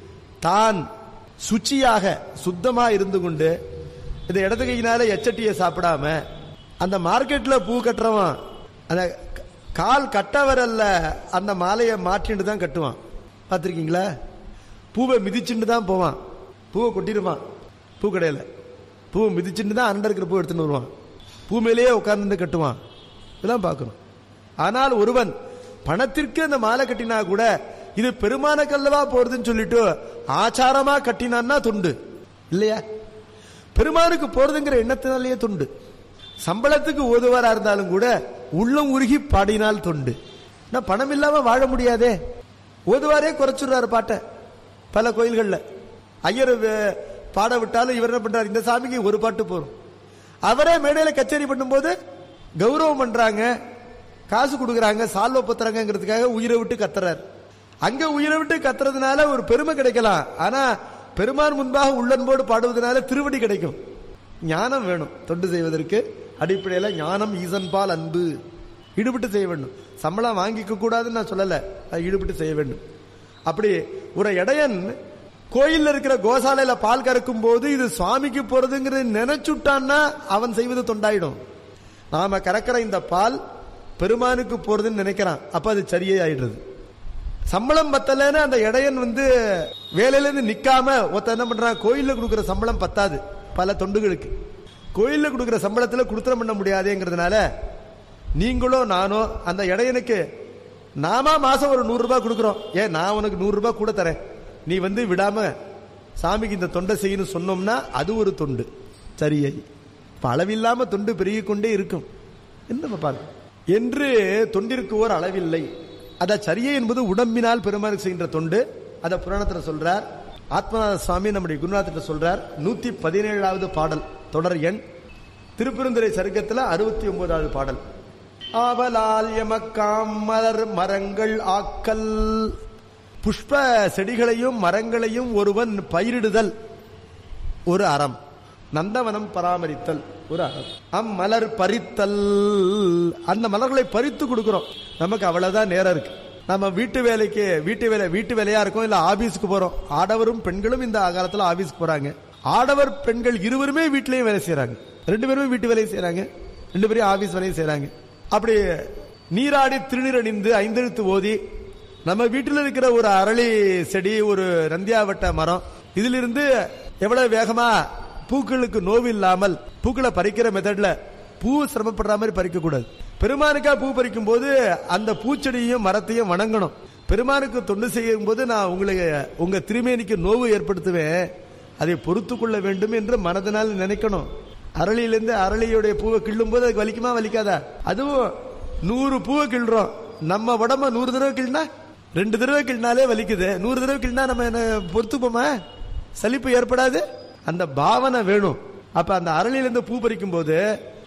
தான் சுச்சியாக சுத்தமா இருந்து கொண்டு இந்த இடது கையினால எச்சட்டியை சாப்பிடாம அந்த மார்க்கெட்ல பூ கட்டுறவன் அந்த க- கால் கட்ட வரல்ல அந்த மாலையை மாற்றிட்டு தான் கட்டுவான் பார்த்திருக்கீங்களா பூவை மிதிச்சுட்டு தான் போவான் பூவை கொட்டிடுவான் பூ கடையில் பூவை மிதிச்சுட்டு தான் அண்டை இருக்கிற பூ எடுத்துன்னு வருவான் பூ மேலேயே உட்கார்ந்து கட்டுவான் இதெல்லாம் பார்க்கணும் ஆனால் ஒருவன் பணத்திற்கு அந்த மாலை கட்டினா கூட இது பெருமானக்கல்லவா போறதுன்னு சொல்லிட்டு ஆச்சாரமா கட்டினான்னா தொண்டு இல்லையா பெருமானுக்கு போறதுங்கிற எண்ணத்தினாலேயே தொண்டு சம்பளத்துக்கு ஓதுவாரா இருந்தாலும் கூட உள்ளம் உருகி பாடினால் தொண்டு நான் பணம் இல்லாம வாழ முடியாதே ஓதுவாரே குறைச்சுடுறாரு பாட்டை பல கோயில்கள்ல ஐயர் வே- பாட விட்டாலும் இவர் என்ன பண்றாரு இந்த சாமிக்கு ஒரு பாட்டு போறோம் அவரே மேடையில கச்சேரி பண்ணும்போது கௌரவம் பண்றாங்க காசு கொடுக்கறாங்க சால்வ பத்துறாங்கிறதுக்காக உயிரை விட்டு கத்துறாரு அங்க உயிரை விட்டு கத்துறதுனால ஒரு பெருமை கிடைக்கலாம் ஆனா பெருமான் முன்பாக உள்ளன்போடு பாடுவதனால திருவடி கிடைக்கும் ஞானம் வேணும் தொண்டு செய்வதற்கு அடிப்படையில ஞானம் ஈசன்பால் அன்பு ஈடுபட்டு செய்ய வேண்டும் சம்பளம் வாங்கிக்க கூடாதுன்னு நான் சொல்லல அது ஈடுபட்டு செய்ய வேண்டும் அப்படி ஒரு இடையன் கோயில்ல இருக்கிற கோசாலையில பால் கறக்கும் போது இது சுவாமிக்கு போறதுங்கிறது நினைச்சுட்டான்னா அவன் செய்வது தொண்டாயிடும் நாம கறக்கிற இந்த பால் பெருமானுக்கு போறதுன்னு நினைக்கிறான் அப்ப அது சரியே ஆயிடுறது சம்பளம் பத்தலைன்னு அந்த இடையன் வந்து வேலையில இருந்து நிக்காம ஒருத்தன் என்ன பண்றான் கோயில்ல கொடுக்கிற சம்பளம் பத்தாது பல தொண்டுகளுக்கு கோயில்ல கொடுக்கிற சம்பளத்துல குடுத்தனம் பண்ண முடியாதேங்கிறதுனால நீங்களோ நானோ அந்த இடையனுக்கு நாம மாசம் ஒரு நூறு ரூபாய் கொடுக்குறோம் ஏன் நான் உனக்கு நூறு ரூபாய் கூட தரேன் நீ வந்து விடாம சாமிக்கு இந்த தொண்டை செய்யணும் சொன்னோம்னா அது ஒரு தொண்டு சரியை இப்ப அளவில்லாம தொண்டு பெருகிக் கொண்டே இருக்கும் என்று நம்ம பார்க்கணும் என்று தொண்டிற்கு ஓர் அளவில்லை அத சரியை என்பது உடம்பினால் பெருமானுக்கு செய்கின்ற தொண்டு அத புராணத்துல சொல்றார் ஆத்மநாத சுவாமி நம்முடைய குருநாத்திட்ட சொல்றார் நூத்தி பதினேழாவது பாடல் தொடர் எண் திருப்பெருந்துறை சருக்கத்துல அறுபத்தி ஒன்பதாவது பாடல் ஆவலால் எமக்காம் மலர் மரங்கள் ஆக்கல் புஷ்ப செடிகளையும் மரங்களையும் ஒருவன் பயிரிடுதல் ஒரு அறம் நந்தவனம் பராமரித்தல் ஒரு அறம் அம்மலர் பறித்தல் அந்த மலர்களை பறித்து கொடுக்கிறோம் நமக்கு அவ்வளவுதான் நேரம் இருக்கு நம்ம வீட்டு வேலைக்கு வீட்டு வேலை வீட்டு வேலையா இருக்கும் இல்ல ஆபீஸ்க்கு போறோம் ஆடவரும் பெண்களும் இந்த காலத்துல ஆபீஸ்க்கு போறாங்க ஆடவர் பெண்கள் இருவருமே வீட்லயும் வேலை செய்யறாங்க ரெண்டு பேருமே வீட்டு வேலையும் செய்யறாங்க ரெண்டு பேரும் ஆபீஸ் வேலையும் செய்யறாங்க அப்படி நீராடி திருநீர் அணிந்து ஐந்தெழுத்து ஓதி நம்ம வீட்டில் இருக்கிற ஒரு அரளி செடி ஒரு நந்தியாவட்ட மரம் இதிலிருந்து எவ்வளவு வேகமா பூக்களுக்கு நோவு இல்லாமல் பூக்களை பறிக்கிற மெத்தட்ல பூ சிரமப்படுற மாதிரி பறிக்க கூடாது பெருமானுக்கா பூ பறிக்கும் போது அந்த பூச்செடியையும் மரத்தையும் வணங்கணும் பெருமானுக்கு தொண்டு செய்யும் போது நான் உங்களுக்கு உங்க திருமேனிக்கு நோவு ஏற்படுத்துவேன் அதை பொறுத்து கொள்ள வேண்டும் என்று மனதினால் நினைக்கணும் அரளியிலிருந்து அரளியுடைய பூவை கிள்ளும் போது அதுக்கு வலிக்குமா வலிக்காதா அதுவும் நூறு பூவை கிள்றோம் நம்ம உடம்ப நூறு தடவை கிள்னா ரெண்டு தடவை கிள்னாலே வலிக்குது நூறு தடவை கிள்னா நம்ம என்ன பொறுத்துப்போமா சலிப்பு ஏற்படாது அந்த பாவனை வேணும் அப்ப அந்த அரளியிலிருந்து பூ பறிக்கும் போது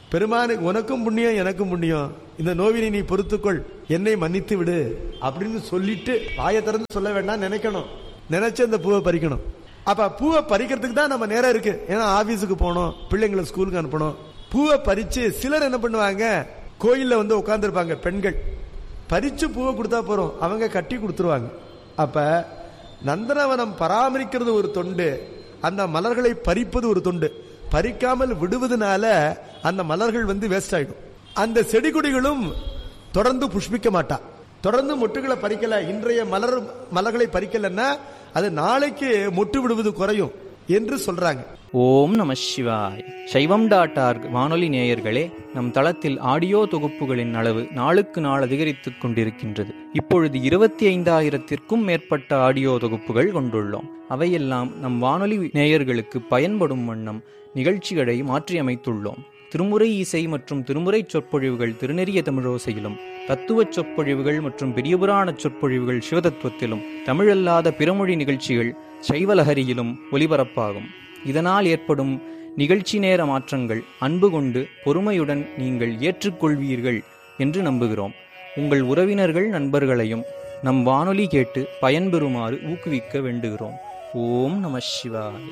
பெருமானுக்கு உனக்கும் புண்ணியம் எனக்கும் புண்ணியம் இந்த நோவினை நீ பொறுத்துக்கொள் என்னை மன்னித்து விடு அப்படின்னு சொல்லிட்டு வாயை திறந்து சொல்ல வேண்டாம் நினைக்கணும் நினைச்சு அந்த பூவை பறிக்கணும் அப்ப பூவை பறிக்கிறதுக்கு தான் நம்ம நேரம் இருக்கு ஏன்னா ஆபீஸுக்கு போகணும் பிள்ளைங்களை ஸ்கூலுக்கு அனுப்பணும் பூவை பறிச்சு சிலர் என்ன பண்ணுவாங்க கோயில்ல வந்து உட்கார்ந்துருப்பாங்க பெண்கள் பறிச்சு பூவை கொடுத்தா போறோம் அவங்க கட்டி கொடுத்துருவாங்க அப்ப நந்தனவனம் பராமரிக்கிறது ஒரு தொண்டு அந்த மலர்களை பறிப்பது ஒரு தொண்டு பறிக்காமல் விடுவதனால அந்த மலர்கள் வந்து வேஸ்ட் ஆயிடும் அந்த செடி கொடிகளும் தொடர்ந்து புஷ்பிக்க மாட்டா தொடர்ந்து மொட்டுகளை பறிக்கல இன்றைய மலர் மலர்களை பறிக்கலன்னா அது நாளைக்கு மொட்டு விடுவது குறையும் என்று சொல்றாங்க ஓம் நம சிவாய் சைவம் டாட் ஆர்க் வானொலி நேயர்களே நம் தளத்தில் ஆடியோ தொகுப்புகளின் அளவு நாளுக்கு நாள் அதிகரித்துக் கொண்டிருக்கின்றது இப்பொழுது இருபத்தி ஐந்தாயிரத்திற்கும் மேற்பட்ட ஆடியோ தொகுப்புகள் கொண்டுள்ளோம் அவையெல்லாம் நம் வானொலி நேயர்களுக்கு பயன்படும் வண்ணம் நிகழ்ச்சிகளை மாற்றியமைத்துள்ளோம் திருமுறை இசை மற்றும் திருமுறை சொற்பொழிவுகள் திருநெறிய தமிழோசையிலும் தத்துவச் சொற்பொழிவுகள் மற்றும் பெரியபுராண சொற்பொழிவுகள் சிவதத்துவத்திலும் தமிழல்லாத பிறமொழி நிகழ்ச்சிகள் சைவலஹரியிலும் ஒலிபரப்பாகும் இதனால் ஏற்படும் நிகழ்ச்சி நேர மாற்றங்கள் அன்பு கொண்டு பொறுமையுடன் நீங்கள் ஏற்றுக்கொள்வீர்கள் என்று நம்புகிறோம் உங்கள் உறவினர்கள் நண்பர்களையும் நம் வானொலி கேட்டு பயன்பெறுமாறு ஊக்குவிக்க வேண்டுகிறோம் ஓம் நம சிவாய்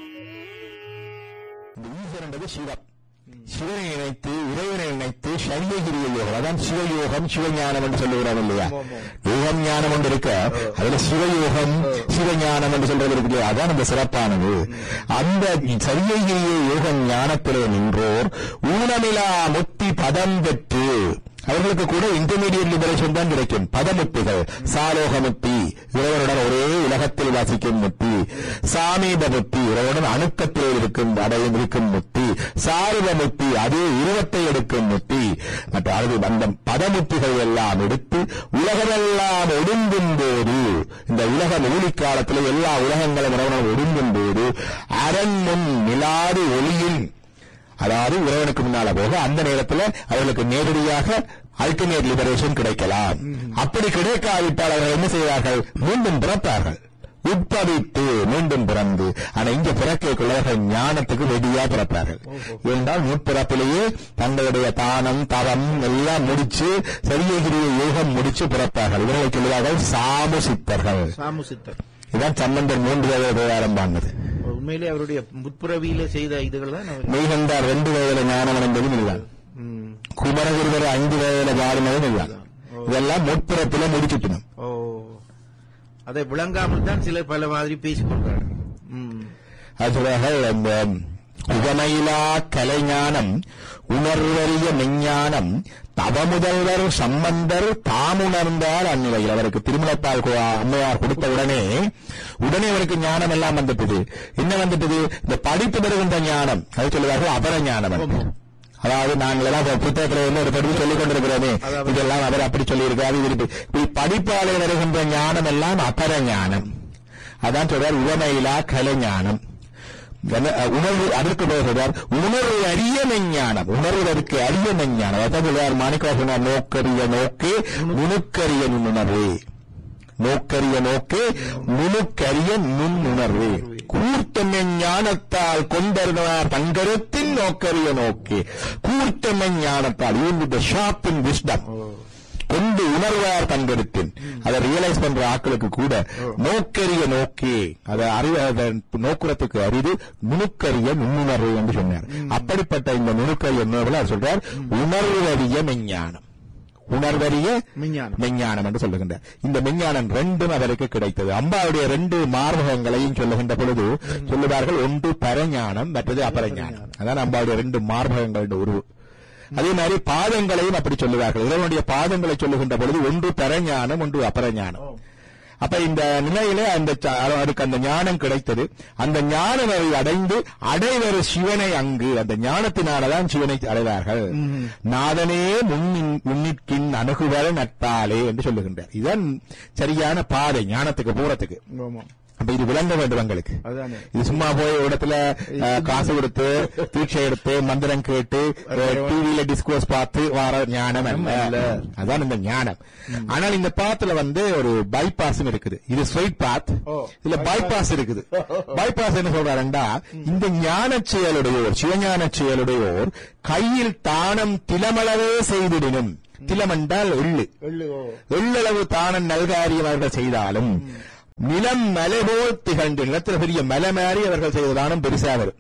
ஈஸ்வரன் என்பது சிவம் சிவனை நினைத்து இறைவனை நினைத்து சைவகிரிய யோகம் அதான் சிவயோகம் சிவஞானம் என்று சொல்லுகிறோம் இல்லையா யோகம் ஞானம் ஒன்று இருக்க அதுல சிவயோகம் சிவஞானம் என்று சொல்றது இருக்கு இல்லையா அதான் அந்த சிறப்பானது அந்த சைவகிரிய யோக ஞானத்திலே நின்றோர் ஊனமிலா முத்தி பதம் பெற்று அவர்களுக்கு கூட இன்டர்மீடியட் லிபரேஷன் தான் கிடைக்கும் பதமுத்திகள் சாலோக முத்தி இறைவனுடன் ஒரே உலகத்தில் வாசிக்கும் முத்தி சாமீப முத்தி இறைவனுடன் அணுக்கத்தில் இருக்கும் அடையும் இருக்கும் முத்தி சாருவ முத்தி அதே உருவத்தை எடுக்கும் முத்தி மற்ற அது அந்த பதமுத்திகள் எல்லாம் எடுத்து உலகமெல்லாம் ஒடுங்கும் போது இந்த உலகம் ஊழி காலத்தில் எல்லா உலகங்களும் இறைவனுடன் ஒடுங்கும் போது அரண்முன் நிலாது ஒளியில் அதாவது இறைவனுக்கு முன்னால போக அந்த நேரத்தில் அவர்களுக்கு நேரடியாக அல்டிமேட் லிபரேஷன் கிடைக்கலாம் அப்படி கிடைக்காவிட்டால் அவர்கள் என்ன செய்வார்கள் மீண்டும் பிறப்பார்கள் உட்பவித்து மீண்டும் பிறந்து ஆனா இங்க பிறக்கக்குள்ளவர்கள் ஞானத்துக்கு வெடியா பிறப்பார்கள் என்றால் முற்பிறப்பிலேயே தங்களுடைய தானம் தவம் எல்லாம் முடிச்சு சரியகிரிய யோகம் முடிச்சு பிறப்பார்கள் இவர்களை சொல்லுவார்கள் சாமுசித்தர்கள் சாமுசித்தர் இதான் சம்பந்தர் மூன்று வயது ஆரம்பானது உண்மையிலே அவருடைய முற்பிறவியில செய்த இதுகள் தான் அவர் மெய்கண்டார் ரெண்டு வயதுல ஞானம் அடைந்ததும் இதுதான் ம். குமரகுருவர் ஐந்து வயதுல பாடினதும் இதுதான் இதெல்லாம் முற்பிறப்பில முடிச்சுட்டணும் ஓ அதை விளங்காமல் தான் சிலர் பல மாதிரி பேசிக் கொள்றார்கள் ம். அது சொல்றார்கள் அந்த உகமையிலா கலைஞானம் உணர்வறிய மெஞ்ஞானம் தவமுதல்வர் சம்பந்தர் தாமுணர்ந்தார் அந்நிலையில் அவருக்கு திருமணப்பால் கு- அம்மையார் கொடுத்த உடனே உடனே அவருக்கு ஞானம் எல்லாம் வந்துட்டது என்ன வந்துட்டது இந்த படிப்பு பெறுகின்ற ஞானம் அது சொல்லுவார்கள் அபர ஞானம் என்று. அதாவது நாங்கள் எல்லாம் இப்ப புத்தகத்துல வந்து ஒரு படிப்பு சொல்லிக் கொண்டிருக்கிறோமே இதெல்லாம் அவர் அப்படி சொல்லியிருக்காரு இது இப்படி இப்படி படிப்பாலே வருகின்ற ஞானம் எல்லாம் அபர ஞானம் அதான் சொல்றார் உவமையிலா கலைஞானம் என்ன, அஹ், உணர்வு அதற்கு பேசுகிறார் உணர்வு அறிய மெஞ்ஞானம் உணர்வதற்கு அறிய மெஞ்ஞானம் அதான் சொல்றார் மாணிக்கவாசனார் நோக்கரிய நோக்கே நுணுக்கரிய நுண்ணுணர்வு நோக்கரிய நோக்கே நுணுக்கரிய நுண்ணுணர்வு கூர்த்தமெ ஞானத்தால் கொண்டருனார் தங்கரத்தின் நோக்கரிய நோக்கே கூர்த்தமெ ஞானத்தால் இந்த ஷாப் இன் விஸ்டம் கொண்டு உணர்வார் தங்கருத்தின் அதை ரியலைஸ் பண்ற ஆட்களுக்கு கூட நோக்கரிய நோக்கே அதை அறிவு அதை நோக்குறதுக்கு அறிவு நுணுக்கரிய நுண்ணுணர்வு என்று சொன்னார் அப்படிப்பட்ட இந்த நுணுக்கரிய உணர்வுல அவர் சொல்றார் உணர்வறிய மெஞ்ஞானம் உணர்வறிய மெஞ்ஞானம். மெஞ்ஞானம் என்று சொல்லுகின்றார் இந்த மெஞ்ஞானம் ரெண்டும் அவருக்கு கிடைத்தது அம்பாவுடைய ரெண்டு மார்பகங்களையும் சொல்லுகின்ற பொழுது சொல்லுவார்கள் ஒன்று பரஞானம் மற்றது அபரஞானம் அதான் அம்பாவுடைய ரெண்டு மார்பகங்களுடைய உருவு அதே மாதிரி பாதங்களையும் அப்படி சொல்லுவார்கள் இறைவனுடைய பாதங்களை சொல்லுகின்ற பொழுது ஒன்று பரஞானம் ஒன்று அபரஞானம் அப்ப இந்த நிலையில அந்த ச- அவருக்கு அந்த ஞானம் கிடைத்தது அந்த ஞானம் அதை அடைந்து அடைவர் சிவனை அங்கு அந்த ஞானத்தினாலதான் சிவனை அடைவார்கள் நாதனே முன்னின் முன்னிற்கின் அணுகுவர நட்டாலே என்று சொல்லுகின்றார் இதுதான் சரியான பாதை ஞானத்துக்கு போறதுக்கு ஆமா. அப்ப இது விளங்க வேண்டும் எங்களுக்கு அதானே. இது சும்மா போய் ஒரு இடத்துல அஹ், காசு கொடுத்து தீட்சை எடுத்து மந்திரம் கேட்டு டிவியில டிஸ்கோஸ் பார்த்து வர ஞானம் அல்ல அதான் இந்த ஞானம் ஆனால் இந்த பாத்துல வந்து ஒரு பைபாஸும் இருக்குது இது ஸ்ட்ரைட் பாத் ஓ. இதுல பைபாஸ் இருக்குது பைபாஸ் என்ன சொல்றாருண்டா இந்த ஞான செயலுடையோர் சிவஞான செயலுடையோர் கையில் தானம் திலமளவே செய்திடினும் திலம் என்றால் எள்ளு எள்ளு ஓ எள்ளளவு தானம் நல்காரியம் அவர்கள் செய்தாலும் நிலம் மலை போல் திகழ்ந்து நிலத்தில் பெரிய மலை மாறி அவர்கள் செய்த தானம் பெருசா வரும்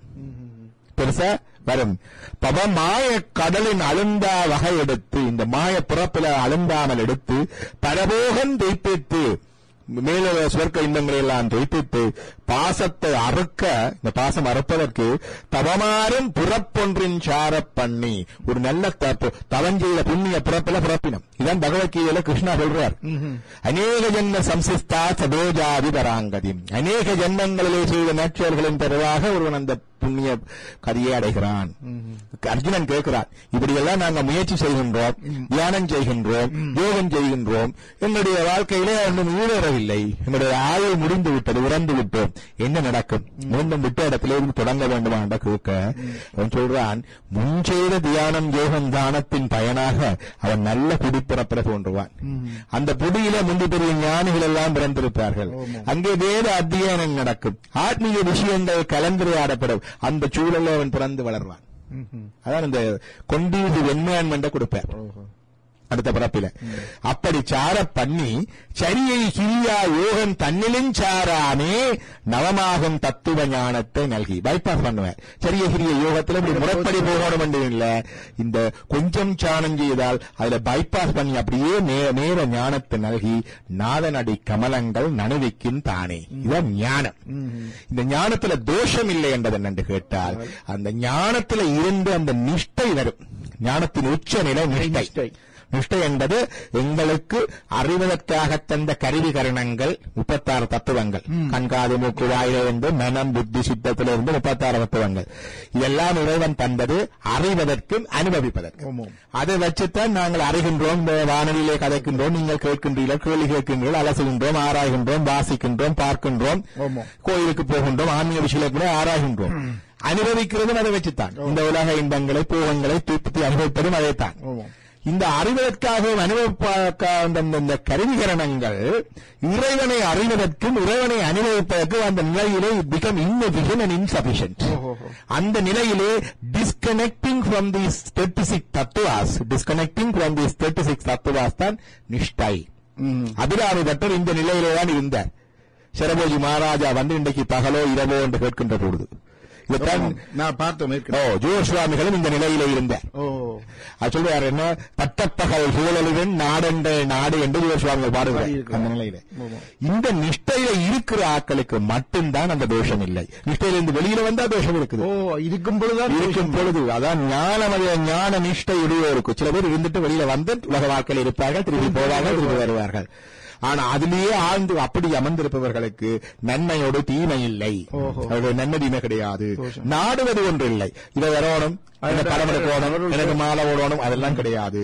பெருசா வரும் பவ மாய கடலின் அழுந்தா வகை எடுத்து இந்த மாய பிறப்பில அழுந்தாமல் எடுத்து பரபோகம் தெய்ப்பித்து மேல சுவர்க்க இன்பங்களை எல்லாம் தொய்ப்பித்து பாசத்தை அறுக்க இந்த பாசம் அறுப்பதற்கு தவமாறும் புறப்பொன்றின் சாரப் பண்ணி ஒரு நல்ல தப்பு தவஞ்செய்த புண்ணிய பிறப்பில பிறப்பினம் இதான் பகவத்கீதையில கிருஷ்ணா சொல்றார் அநேக ஜென்ம சம்சிஸ்தா சதோஜாதி பராங்கதி அநேக ஜென்மங்களிலே செய்த நற்செயல்களின் பெறவாக ஒருவன் அந்த புண்ணிய கதியை அடைகிறான் அர்ஜுனன் கேட்கிறான் இப்படியெல்லாம் நாங்க முயற்சி செய்கின்றோம் தியானம் செய்கின்றோம் யோகம் செய்கின்றோம் எங்களுடைய வாழ்க்கையிலே ஒன்றும் ஈடேறவில்லை எங்களுடைய ஆயுள் முடிந்து விட்டது இறந்து விட்டோம் என்ன நடக்கும் மீண்டும் விட்ட இடத்திலே இருந்து தொடங்க வேண்டுமா என்ற கேட்க அவன் சொல்றான் முன் செய்த தியானம் யோகம் தானத்தின் பயனாக அவன் நல்ல குடிப்பிறப்பிற தோன்றுவான் அந்த புடியில முந்தி பெரிய ஞானிகள் எல்லாம் பிறந்திருப்பார்கள் அங்கே வேத அத்தியனம் நடக்கும் ஆத்மீக விஷயங்கள் கலந்துரையாடப்படும் அந்த சூழலில் அவன் பிறந்து வளர்வான் அதான் இந்த கொண்டீது வெண்மையான் என்ற கொடுப்பார் அடுத்த பிறப்பில அப்படி சார பண்ணி சரியை கிரியா யோகம் தன்னிலும் சாராமே நவமாகும் தத்துவ ஞானத்தை நல்கி பைபாஸ் பண்ணுவேன் சரிய கிரிய யோகத்துல இப்படி முறைப்படி போகணும் என்று இல்ல இந்த கொஞ்சம் சாணம் செய்தால் அதுல பைபாஸ் பண்ணி அப்படியே நே- நேர ஞானத்தை நல்கி நாதனடி கமலங்கள் நனுவிக்கின் தானே இதான் ஞானம் இந்த ஞானத்துல தோஷம் இல்லை என்பது என்னென்று கேட்டால் அந்த ஞானத்துல இருந்து அந்த நிஷ்டை வரும் ஞானத்தின் உச்ச நிலை நிஷ்டை நிஷ்டை என்பது எங்களுக்கு அறிவதற்காக தந்த கருவி கரணங்கள் முப்பத்தாறு தத்துவங்கள் கண்காது மூக்கு வாயிலிருந்து மனம் புத்தி சித்தத்திலிருந்து முப்பத்தாறு தத்துவங்கள் இதெல்லாம் இறைவன் தந்தது அறிவதற்கும் அனுபவிப்பதற்கும் அதை வச்சுத்தான் நாங்கள் அறிகின்றோம் இந்த வானொலியிலே கதைக்கின்றோம் நீங்கள் கேட்கின்றீர்கள் கேள்வி கேட்கின்றீர்கள் அலசுகின்றோம் ஆராய்கின்றோம் வாசிக்கின்றோம் பார்க்கின்றோம் கோயிலுக்கு போகின்றோம் ஆன்மீக விஷயங்களை கூட ஆராய்கின்றோம் அனுபவிக்கிறதும் அதை வச்சுத்தான் இந்த உலக இன்பங்களை பூவங்களை தூப்பி அனுபவிப்பதும் அதைத்தான் இந்த அறிவதற்காகவும் அனுபவிப்பதற்காக இந்த- இந்த கருவிகரணங்கள் இறைவனை அறிவதற்கும் இறைவனை அனுபவிப்பதற்கும் அந்த நிலையிலே பிகம் இன்னபிஷன் அண்ட் இன்சபிஷன்ட் அந்த நிலையிலே disconnecting from the thirty six தத்துவாஸ் disconnecting from the thirty six தத்துவாஸ் தான் நிஷ்டை அபிராமி பட்டர் இந்த நிலையிலே தான் இருந்தார் சரபோஜி மகாராஜா வந்து இன்றைக்கு பகலோ இரவோ என்று கேட்கின்ற பொழுது இதைத்தான் நான் பார்த்தோம் ஓ ஏற்கனவே. ஜோர் சுவாமிகளும் இந்த நிலையிலே இருந்தார் ஓ அது சொல்லுவார் என்ன பட்டப்பகல் சூழலுடன் நாடென்ற நாடு என்று ஜோர் சுவாமிகள் பாடுகிறார் பாடியிருக்கிறார். அந்த நிலையில ஆமா. இந்த நிஷ்டையில இருக்கிற ஆட்களுக்கு மட்டும்தான் அந்த தோஷம் இல்லை நிஷ்டையில இருந்து வெளியில வந்தா தோஷம் இருக்குது ஓ இருக்கும் பொழுதுதான் இருக்கும் பொழுது அதான் ஞானமய ஞான நிஷ்டை உடையோருக்கு சில பேர் இருந்துட்டு வெளியில வந்து உலக வாழ்க்கையில் இருப்பார்கள் திரும்பி போவார்கள் திரும்பி வருவார்கள் ஆனா அதிலேயே ஆழ்ந்து அப்படி அமர்ந்திருப்பவர்களுக்கு நன்மையோடு தீமை இல்லை ஓஹோ. அவருடைய நன்மை தீமை கிடையாது நாடுவது ஒன்று இல்லை இதை வரணும் எனக்கு படம் எடுக்கணும் எனக்கு மாலை ஓடணும் அதெல்லாம் கிடையாது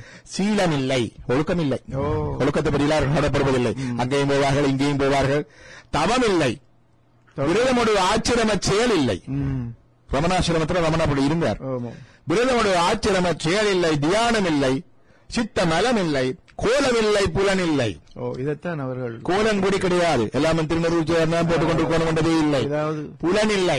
சீலம் இல்லை ஒழுக்கம் இல்லை ஓ. ஒழுக்கத்தை பற்றியெல்லாம் நாடப்படுவதில்லை அங்கேயும் போவார்கள் இங்கேயும் போவார்கள் தவம் இல்லை விரதமுடைய ஆச்சிரம செயல் இல்லை ம். ரமணாசிரமத்தில் ரமணா அப்படி இருந்தார் ஆமா. விரதமுடைய ஆச்சிரம செயல் இல்லை தியானம் இல்லை சித்த மலம் இல்லை கோலம் இல்லை புலன் இல்லை ஓ இதைத்தான் அவர்கள் கோலம் கூடி கிடையாது எல்லாமே திருநெல்வேலி சேர்ந்தான் போட்டுக்கொண்டு கோலம் கொண்டதே இல்லை ஏதாவது புலன் இல்லை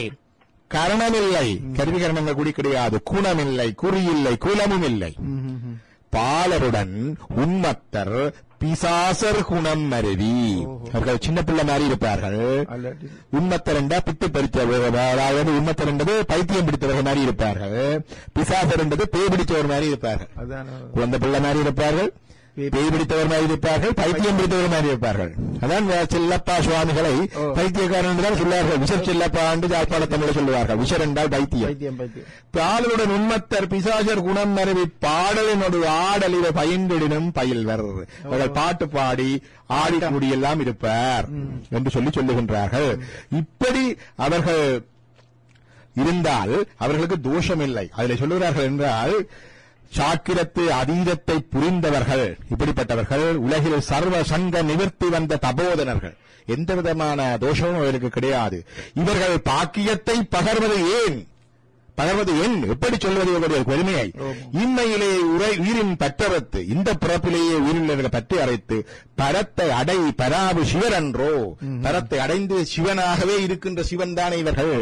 கரணம் இல்லை கருவி கரணங்கள் கூடி கிடையாது குணம் இல்லை குறி இல்லை குலமும் இல்லை ம், ம், ம். பாலருடன் உண்மத்தர் பிசாசர் குணம் மருவி அவர்கள் சின்ன பிள்ளை மாதிரி இருப்பார்கள் அல்லாட்டி உண்மத்தர் என்றா பித்து பறித்தவர் அதாவது உண்மத்தர் என்பது பைத்தியம் பிடித்தவர்கள் மாதிரி இருப்பார்கள் பிசாசர் என்பது பேய் பிடித்தவர் மாதிரி இருப்பார்கள் அதான் குழந்தை பிள்ளை மாதிரி இருப்பார்கள் பேய் பிடித்தவர் மாதிரி இருப்பார்கள் பைத்தியம் பிடித்தவர் மாதிரி இருப்பார்கள் அதான் செல்லப்பா சுவாமிகளை ஓ. பைத்தியக்காரன் என்று தான் சொல்லுவார்கள் விஷர் செல்லப்பா என்று யாழ்ப்பாண தமிழ் சொல்லுவார்கள் விஷர் என்றால் பைத்தியம் பைத்தியம் பைத்தியம் பாடலுடன் உண்மத்தர் பிசாசர் குணம் மருவி பாடலினோடு ஆடல் இவை பயின்றிடினும் பயில்வர் அவர்கள் பாட்டு பாடி ஆடி கூடியெல்லாம் இருப்பார் என்று சொல்லி சொல்லுகின்றார்கள் இப்படி அவர்கள் இருந்தால் அவர்களுக்கு தோஷம் இல்லை அதில் சொல்லுகிறார்கள் என்றால் சாக்கிரத்து அதீதத்தை புரிந்தவர்கள் இப்படிப்பட்டவர்கள் உலகில் சர்வ சங்க நிவர்த்தி வந்த தபோதனர்கள் எந்த விதமான தோஷமும் அவருக்கு கிடையாது இவர்கள் பாக்கியத்தை பகர்வது ஏன் பகர்வது ஏன் எப்படி சொல்வது இவருடைய பெருமையை இன்மையிலே உரை உயிரின் பற்றறுத்து இந்த பிறப்பிலேயே உயிரில் பற்றி அறைத்து பரத்தை அடை பராபு சிவரன்றோ பரத்தை அடைந்து சிவனாகவே இருக்கின்ற சிவன் தானே இவர்கள்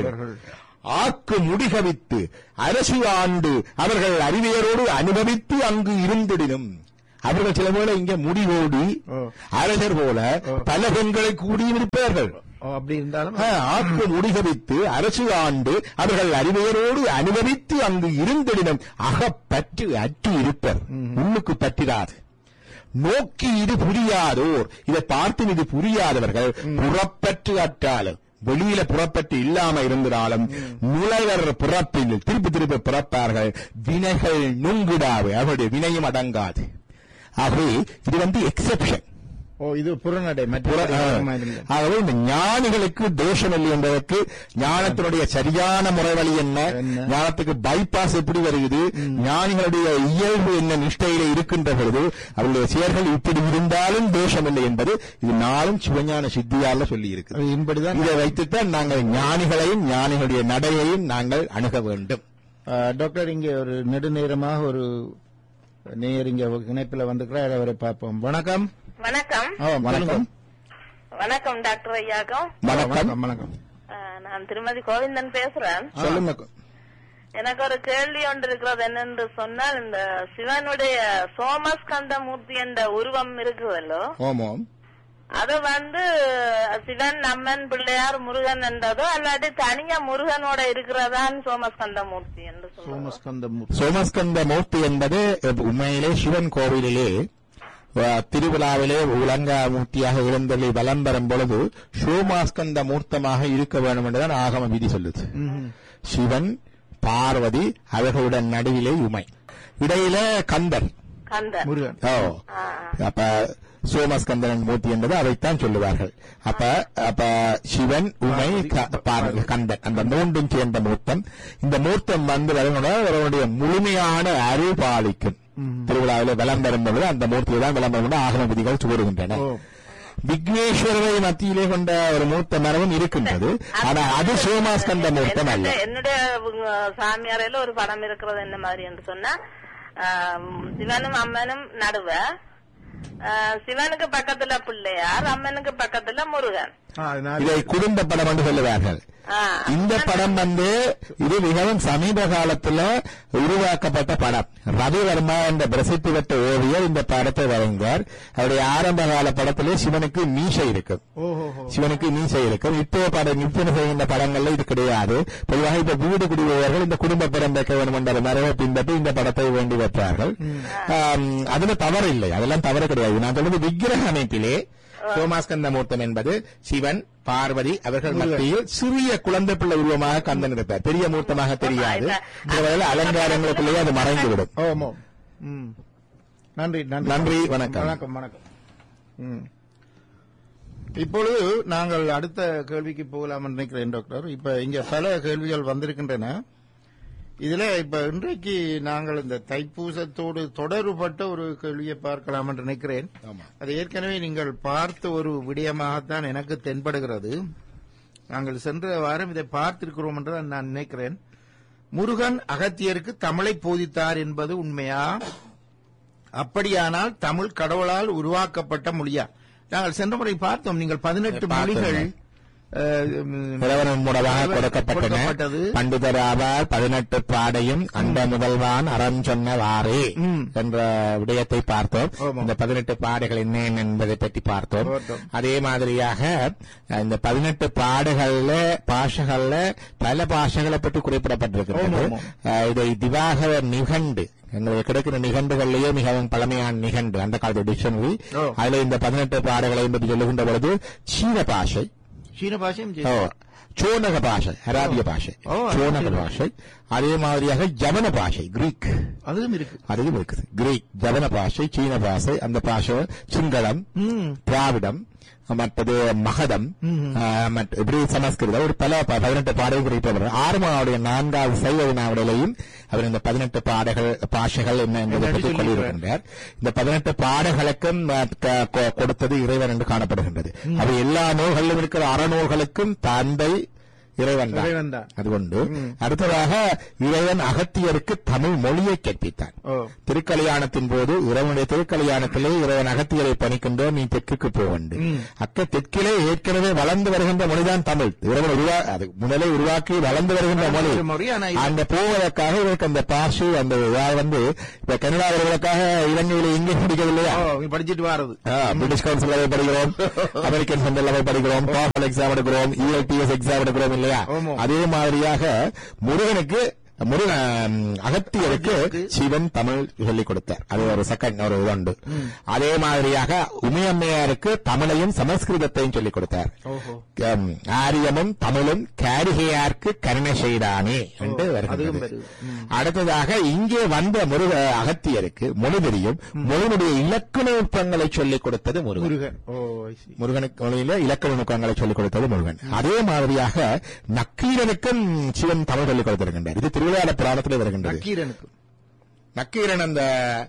ஆக்கு முடிகவித்து அரசு ஆண்டு அவர்கள் அறிவியரோடு அனுபவித்து அங்கு இருந்திடினும் அவர்கள் சில போல இங்க முடிவோடி ஓ. அரசர் போல பல பெண்களை கூடியிருப்பார்கள் ஓ, அப்படி இருந்தாலும் ஆ, ஆக்கு முடிகவித்து அரசு ஆண்டு அவர்கள் அறிவியரோடு அனுபவித்து அங்கு இருந்திடினும் அகப்பற்று அற்று இருப்பர் உள்ளுக்கு பற்றிராது நோக்கி இது புரியாதோர் இதை பார்த்து இது புரியாதவர்கள் புறப்பற்று அற்றாலும் வெளியில புறப்பட்டு இல்லாம இருந்தாலும் நுழைவர் பிறப்பில் திருப்பி திருப்பி பிறப்பார்கள் வினைகள் நுங்குடாது அவருடைய வினையும் அடங்காது ஆகவே இது வந்து எக்ஸெப்ஷன் ஓ இது புறநடை மற்ற புற- ஆ. ஆகவே இந்த ஞானிகளுக்கு தோஷம் இல்லை என்பதற்கு ஞானத்தினுடைய சரியான முறை வழி என்ன என்ன? ஞானத்துக்கு பைபாஸ் எப்படி வருகிறது ஞானிகளுடைய இயல்பு என்ன நிஷ்டையில இருக்கின்ற பொழுது அவருடைய செயல்கள் இப்படி இருந்தாலும் தோஷம் இல்லை என்பது இது நாளும் சிவஞான சித்தியால சொல்லி இருக்குது இன்படிதான் இதை வைத்துத்தான் நாங்கள் ஞானிகளையும் ஞானிகளுடைய நடையையும் நாங்கள் அணுக வேண்டும் ஆ, டாக்டர் இங்கே ஒரு நெடுநேரமாக ஒரு நேயர் இங்க இணைப்பில் வந்துக்கிறார் அவரை பார்ப்போம் வணக்கம் வணக்கம் ஆ, வணக்கம் வணக்கம் டாக்டர் ஐயாக்கம் வணக்கம் வணக்கம் வணக்கம் அஹ், நான் திருமதி கோவிந்தன் பேசுறேன் சொல்லுங்க எனக்கு ஒரு கேள்வி ஒன்று இருக்கிறது என்னென்று சொன்னால் இந்த சிவனுடைய சோமஸ்கந்த மூர்த்தி என்ற உருவம் இருக்குதல்லோ ஓமோம் அது வந்து சிவன் நம்மன் பிள்ளையார் முருகன் என்றதோ அல்லாட்டி தனியா முருகனோட இருக்கிறதான் சோமஸ்கந்த மூர்த்தி என்று சொல்லுவோம் சோமஸ்கந்த சோமஸ்கந்த மூர்த்தி என்பது உண்மையிலே சிவன் கோவிலிலே அஹ், திருவிழாவிலே உலங்கா மூர்த்தியாக இருந்ததை வலம் பெறும் பொழுது சோமாஸ்கந்த மூர்த்தமாக இருக்க வேண்டும் என்றுதான் ஆகம விதி சொல்லுது சிவன் பார்வதி அவர்களுடன் நடுவிலே உமை இடையில கந்தர் கந்தன் முருகன் ஓ ஆ, அப்ப சோமஸ்கந்தன் மூர்த்தி என்பது அதைத்தான் சொல்லுவார்கள் அப்ப அப்ப சிவன் உமை க- பார்வதி, கந்தன் அந்த மூன்றும் சேர்ந்த மூர்த்தம் இந்த மூர்த்தம் வந்து வருவதோட அவருடைய முழுமையான அருள் பாலிக்கும் திருவிழாவில் விளம்பரம் பொழுது அந்த மூர்த்தியை தான் விளம்பரம் ஆகம விதிகள் கூறுகின்றன ஓ. விக்னேஸ்வரரை மத்தியிலே கொண்ட ஒரு மூர்த்த மரபும் இருக்கின்றது ஆனா அது சோமாஸ்கந்த மூர்த்தம் அல்ல என்னுடைய- என்னுடைய உங்க சாமியாரையில ஒரு படம் இருக்கிறது என்ன மாதிரி என்று சொன்னா ஆம், சிவனும் அம்மனும் நடுவ ஆ, சிவனுக்கு பக்கத்துல பிள்ளையார் அம்மனுக்கு பக்கத்துல முருகன் ஆ, அதனால இதை குடும்ப படம் என்று சொல்லுவார்கள் ஆ, இந்த படம் வந்து இது மிகவும் சமீப காலத்துல உருவாக்கப்பட்ட படம் ரவிவர்மா என்ற பிரசித்தி பெற்ற ஓவியர் இந்த படத்தை வரைந்தார் அவருடைய ஆரம்ப கால படத்திலே சிவனுக்கு மீசை இருக்கும் ஓஹோ சிவனுக்கு மீசை இருக்கும் இப்போ படம் விற்பனை செய்கின்ற படங்கள்ல இது கிடையாது பொதுவாக இப்ப வீடு குடிபவர்கள் இந்த குடும்ப படம் வைக்க வேண்டும் என்ற மரபை பின்பற்றி இந்த படத்தை வேண்டி வைப்பார்கள் ஆம், அதுல தவறு இல்லை அதெல்லாம் தவறு கிடையாது நான் சொல்றது விக்கிரக அமைப்பிலே சோமாஸ்கந்த மூர்த்தம் என்பது சிவன் பார்வதி அவர்கள் மத்தியில் சிறிய குழந்தை பிள்ளை உருவமாக கந்தன் இருப்பார் பெரிய மூர்த்தமாக தெரியாது இந்த வகையில் அலங்காரங்களுக்குள்ளேயே அது மறைந்துவிடும் ஓமோ ம் நன்றி நன்றி நன்றி, வணக்கம். வணக்கம் வணக்கம் ம் இப்பொழுது நாங்கள் அடுத்த கேள்விக்கு போகலாம் என்று நினைக்கிறேன் டாக்டர் இப்ப இங்க பல கேள்விகள் வந்திருக்கின்றன இதுல இப்ப இன்றைக்கு நாங்கள் இந்த தைப்பூசத்தோடு தொடர்பட்ட ஒரு கேள்வியை பார்க்கலாம் என்று நினைக்கிறேன் ஆமா. அது ஏற்கனவே நீங்கள் பார்த்த ஒரு விடயமாகத்தான் எனக்கு தென்படுகிறது நாங்கள் சென்ற வாரம் இதை பார்த்திருக்கிறோம் என்று தான் நான் நினைக்கிறேன் முருகன் அகத்தியருக்கு தமிழை போதித்தார் என்பது உண்மையா அப்படியானால் தமிழ் கடவுளால் உருவாக்கப்பட்ட மொழியா நாங்கள் சென்ற முறை பார்த்தோம் நீங்கள் பதினெட்டு பார்த்தோம். மொழிகள் அஹ், ம், பிரதமன் மூலமாக கொடுக்கப்பட்டன கொடுக்கப்பட்டது. பண்டிதராவார் பதினெட்டு பாடையும் அந்த முதல்வான் அறம் சொன்னவாறே ம். என்ற விடயத்தை பார்த்தோம் ஆமாம். இந்த பதினெட்டு பாடைகள் என்ன என்பதை பற்றி பார்த்தோம் பார்த்தோம். அதே மாதிரியாக அஹ், இந்த பதினெட்டு பாடுகள்ல பாஷைகள்ல பல பாஷைகளை பற்றி குறிப்பிடப்பட்டிருக்கிறது ஆமாம், ஆமாம். அஹ், இதை திவாகர நிகண்டு எங்களுக்கு கிடைக்கிற நிகண்டுகள்லயே மிகவும் பழமையான நிகண்டு அந்த காலத்து டிக்ஷனரி ஓ. அதுல இந்த பதினெட்டு பாடுகளை பற்றி சொல்லுகின்ற பொழுது சீன பாஷை சீன பாஷையும் ஓ, சரி. சோனக பாஷை அராபிய பாஷை ஓ, சோனக சரி. பாஷை அதே மாதிரியாக ஜவன பாஷை கிரீக் அதுவும் இருக்கு அதுவும் இருக்குது கிரீக் ஜவன பாஷை சீன பாஷை அந்த பாஷை சிங்களம் ம் திராவிடம் மற்றது மகதம் ஆ, மற்ற- இப்படி சமஸ்கிருதம் ஒரு பல ப- பதினெட்டு பாடல்கள் குறிப்பிட்டு ஆறுமாவுடைய நான்காவது சைவ வினாவிலையும் அவர் இந்த பதினெட்டு பாடல்கள் பாஷைகள் என்ன என்பதை என்னன்னு பற்றி சொல்லியிருக்கின்றார் இந்த பதினெட்டு பாடல்களுக்கும் ஆ, க- கொ- கொடுத்தது இறைவன் என்று காணப்படுகின்றது அவை எல்லா நூல்களிலும் இருக்கிற அறநூல்களுக்கும் தந்தை இறைவன் இறைவன்தான். அதுகொண்டு அடுத்ததாக இறைவன் அகத்தியருக்கு தமிழ் மொழியை கற்பித்தார் ஓ திருக்கல்யாணத்தின் போது இறைவனுடைய திருக்கல்யாணத்திலே இறைவன் அகத்தியரை பணிக்கின்ற நீ தெற்குக்கு போக வேண்டும் அக்க தெற்கிலே ஏற்கனவே வளர்ந்து வருகின்ற மொழிதான் தமிழ் இறைவன் உருவா அது முதலே உருவாக்கி வளர்ந்து வருகின்ற மொழி வளர்ந்து மொழி, ஆனா இது- அந்த போவதற்காக இவருக்கு அந்த பாஷை அந்த இதா வந்து இப்ப கனடாவர்களுக்காக இலங்கையில இங்கிலீஷ் படிக்கவில்லையா ஓ நீ படிச்சிட்டு வாரது ஆ, பிரிட்டிஷ் கவுன்சில் போய் படிக்கிறோம் அமெரிக்கன் சென்டர்ல போய் படிக்கிறோம் டாஃபல் எக்ஸாம் எடுக்கிறோம் இஎல்டிஎஸ் எக்ஸாம் எடுக்கிறோம் இல்லையா ஆமா. அதே மாதிரியாக முருகனுக்கு முருகன் அகத்தியருக்கு சிவன் தமிழ் சொல்லிக் கொடுத்தார் அது ஒரு செகண்ட் ஒரு உண்டு அதே மாதிரியாக உமையம்மையாருக்கு தமிழையும் சமஸ்கிருதத்தையும் சொல்லிக் கொடுத்தார் ஓஹோ ம், ஆரியமும் தமிழும் காரிகையார்க்கு கருணை செய்தானே என்று அதுவும் வருகின்றது வருது. அடுத்ததாக இங்கே வந்த முருக அகத்தியருக்கு மொழி தெரியும் மொழியினுடைய இலக்கண நுட்பங்களை சொல்லிக் கொடுத்தது முருகன் முருகன் ஓ I see. முருகனுக்கு மொழியில இலக்கண நுட்பங்களை சொல்லிக் கொடுத்தது முருகன் அதே மாதிரியாக நக்கீரனுக்கும் சிவன் தமிழ் சொல்லிக் கொடுத்திருக்கின்றார் இது திருவிளையாட புராணத்தில் வருகின்றது நக்கீரனுக்கு நக்கீரன் அந்த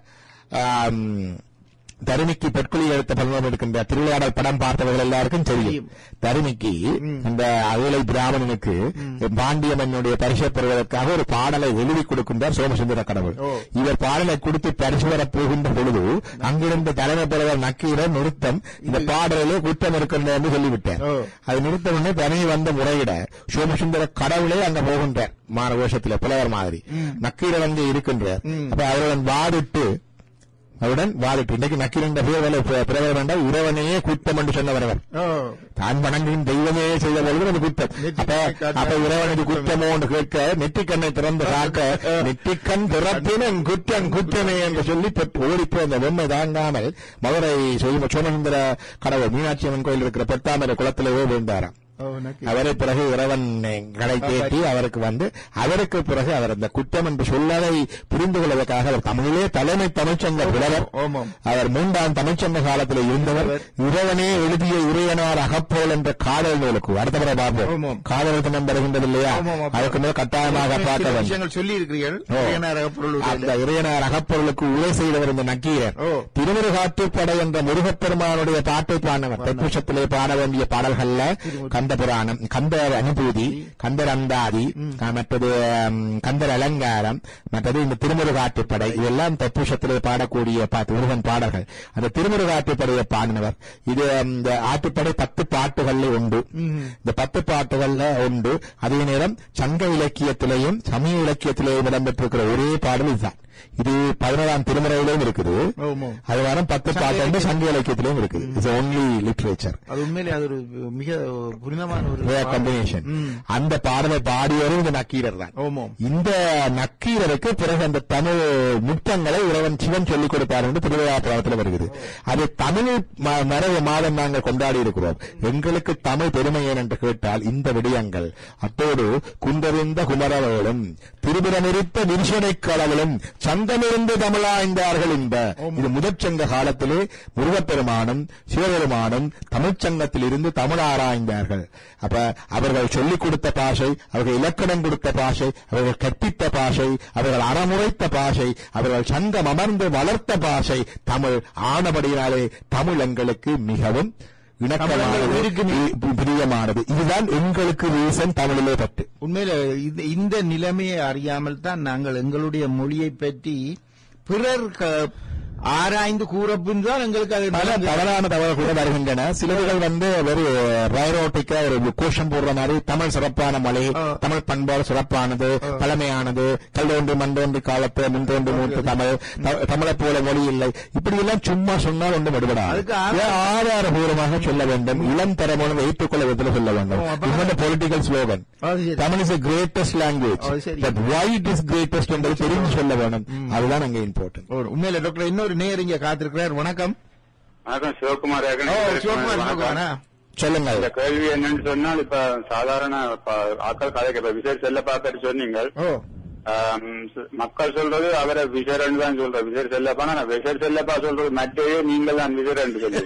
ஆம், தருமிக்கு பொற்குழி எடுத்த பலனம் இருக்கின்ற திருவிளையாடல் படம் பார்த்தவர்கள் எல்லாருக்கும் தெரியும் தருமிக்கு அந்த அகலை பிராமணனுக்கு பாண்டியமன்னுடைய பரிசை பெறுவதற்காக ஒரு பாடலை எழுதி கொடுக்கின்றார் சோமசுந்தர கடவுள் ஓ. இவர் பாடலை கொடுத்து பரிசு வரப் போகின்ற பொழுது அங்கிருந்த தலைமை பெறுவர் நக்கீரன் நிறுத்தம் இந்த பாடலிலே குற்றம் இருக்கின்றது என்று சொல்லிவிட்டார் ஓ. அது நிறுத்த உடனே தனி வந்த முறையிட சோமசுந்தர கடவுளே அங்க போகின்றார் மாரகோஷத்துல புலவர் மாதிரி நக்கீரன் அங்கே இருக்கின்றார் அப்ப அவருடன் வாதிட்டு அவருடன் வாதிட்டு இன்றைக்கு நக்கீரன் பேர் பிரபலம் என்றால் இறைவனையே குற்றம் என்று சொன்னவர் ஓ தான் வணங்கும் தெய்வமே செய்த பொழுது அது குற்றம் அப்ப அப்ப இறைவனது குற்றமோ என்று கேட்க நெற்றிக்கண்ணை திறந்து காக்க நெற்றிக்கண் திறப்பினும் குற்றம் குற்றமே என்று சொல்லி ஓடிப்போய் அந்த பொம்மை தாங்காமல் மதுரை சோம- சோமசுந்தர கடவுள் மீனாட்சி அம்மன் கோயில் இருக்கிற பெத்தாமரை குளத்திலே விழுந்தாராம் ஓ நக்கீரன் அவரை பிறகு இறைவன் கடை தேட்டி அவருக்கு வந்து அவருக்கு பிறகு அவர் அந்த குற்றம் என்று சொல்லதை புரிந்து கொள்வதற்காக அவர் தமிழிலே தலைமை தமிழ்ச்சங்க புலவர் ஆமாம். அவர் மூன்றாம் தமிழ்ச்சங்க காலத்தில் இருந்தவர் இறைவனே எழுதிய இறையனார் அகப்போல் என்ற காதல் நூலுக்கு அடுத்த முறை பார்ப்போம் ஆமாம். காதல் தினம் வருகின்றது இல்லையா ஆமாம், ஆமாம். அதுக்கு மேல் கட்டாயமாக பார்க்க சில வேண்டும் விஷயங்கள் சொல்லி இருக்கிறீர்கள் ஓ. இறையனார் பொருள் அந்த இறையனார் அகப்பொருளுக்கு உரை செய்தவர் இந்த நக்கீரர் ஓ. திருமுருகாற்றுப்படை என்ற முருகப்பெருமானுடைய பாட்டை பாடினவர் தைப்பூசத்திலே பாட வேண்டிய பாடல்கள்ல கந்த புராணம் கந்த அனுபூதி கந்தர் அந்தாதி மற்றது ம், கந்தர் அலங்காரம் மற்றது இந்த திருமுருகாற்றுப்படை இதெல்லாம் தைப்பூசத்திலே பாடக்கூடிய பா- முருகன் பாடல்கள் அந்த திருமுருகாற்றுப்படையை பாடினவர் இது ம், இந்த ஆற்றுப்படை பத்து பாட்டுகள்ல உண்டு இந்த பத்து பாட்டுகள்ல உண்டு அதே நேரம் சங்க இலக்கியத்திலேயும் சமய இலக்கியத்திலேயும் இடம்பெற்றிருக்கிற ஒரே பாடல் இதுதான் இது பதினோராம் திருமுறையிலும் இருக்குது ஆமாம். அது வாரம் பத்து பாட்டு வந்து சங்க இலக்கியத்திலும் இருக்குது இட்ஸ் ஒன்லி லிட்ரேச்சர் அது உண்மையிலே அது ஒரு மிக புனிதமான ஒரு பாடல். காம்பினேஷன் ம். அந்த பாடலை பாடியவரும் இந்த நக்கீரர் தான் ஆமாம் இந்த நக்கீரருக்கு பிறகு அந்த தமிழ் நுட்பங்களை இறைவன் சிவன் சொல்லிக் கொடுத்தார் என்று திருவிழா புராணத்தில் வருகிறது அது தமிழ் ம- மறைவு மாதம் நாங்கள் கொண்டாடி இருக்கிறோம் எங்களுக்கு தமிழ் பெருமை ஏன் என்று கேட்டால் இந்த விடயங்கள் அத்தோடு குந்தறிந்த குமரவர்களும் திருபுரமிருத்த விரிசனை கடவுளும் சந்தமிருந்து தமிழாய்ந்தார்கள் என்ப இது முதற்சங்க காலத்திலே முருகப்பெருமானும் சிவபெருமானும் தமிழ்ச்சங்கத்தில் இருந்து தமிழ் ஆராய்ந்தார்கள் அப்ப அவர்கள் சொல்லிக் கொடுத்த பாஷை அவர்கள் இலக்கணம் கொடுத்த பாஷை அவர்கள் கற்பித்த பாஷை அவர்கள் அறமுறைத்த பாஷை அவர்கள் சங்கம் அமர்ந்து வளர்த்த பாஷை தமிழ் ஆனபடியினாலே தமிழ் எங்களுக்கு மிகவும் இணக்கமானது பி- பிரியமானது இதுதான் எங்களுக்கு ரீசன் தமிழிலே பட்டு உண்மையில இந்த- இந்த நிலைமையை அறியாமல் தான் நாங்கள் எங்களுடைய மொழியை பற்றி பிறர் க- ஆராய்ந்து கூறப்பின் தான் எங்களுக்கு அது பல நடந்து- தவறான தகவல் கூட வருகின்றன சிலர்கள் வந்து ஒரு ரைரோட்டிக்கா ஒரு கோஷம் போடுற மாதிரி தமிழ் சிறப்பான மொழி ஆ. தமிழ் பண்பாடு சிறப்பானது பழமையானது கல்தோன்றி மண்தோன்றி காலத்து முன்தோன்றி மூன்று தமிழ் த- தமிழைப் போல மொழி இல்லை இப்படி எல்லாம் சும்மா சொன்னால் ஒன்று விடுபடாது அதுக்கு ஆதாரம் ஏன் ஆதாரபூர்வமாக சொல்ல வேண்டும் இளம் தரமான ஏற்றுக்கொள்ள விதத்தில் சொல்ல வேண்டும் ஓ, அப்ப- இந்த பொலிட்டிக்கல் ஸ்லோகன் அது சரி. தமிழ் இஸ் கிரேட்டஸ்ட் லாங்குவேஜ் அது சரி. But why it is greatest என்பது தெரிந்து சொல்ல வேண்டும் அதுதான் அங்கே இம்பார்ட்டன்ட் ஓ, உண்மையில டாக்டர் இன்னொரு நேர் இங்க காத்திருக்கிறார் வணக்கம் வணக்கம் சிவகுமார் ஓ, சிவகுமார் சிவகுமாரா? சொல்லுங்கள் இந்த கேள்வி என்னன்னு சொன்னால் இப்ப சாதாரண இப்ப ஆக்கள் கதைக்கு இப்ப விஜய் செல்ல பார்த்துட்டு சொன்னீங்க ஓ ஆம், ச- மக்கள் சொல்றது அவரை விஜயரன் தான் சொல்றது விஜய் செல்லப்பா நான் விஜய் செல்லப்பா சொல்றது மற்றையே நீங்கள் தான் விஜயரன் சொல்லி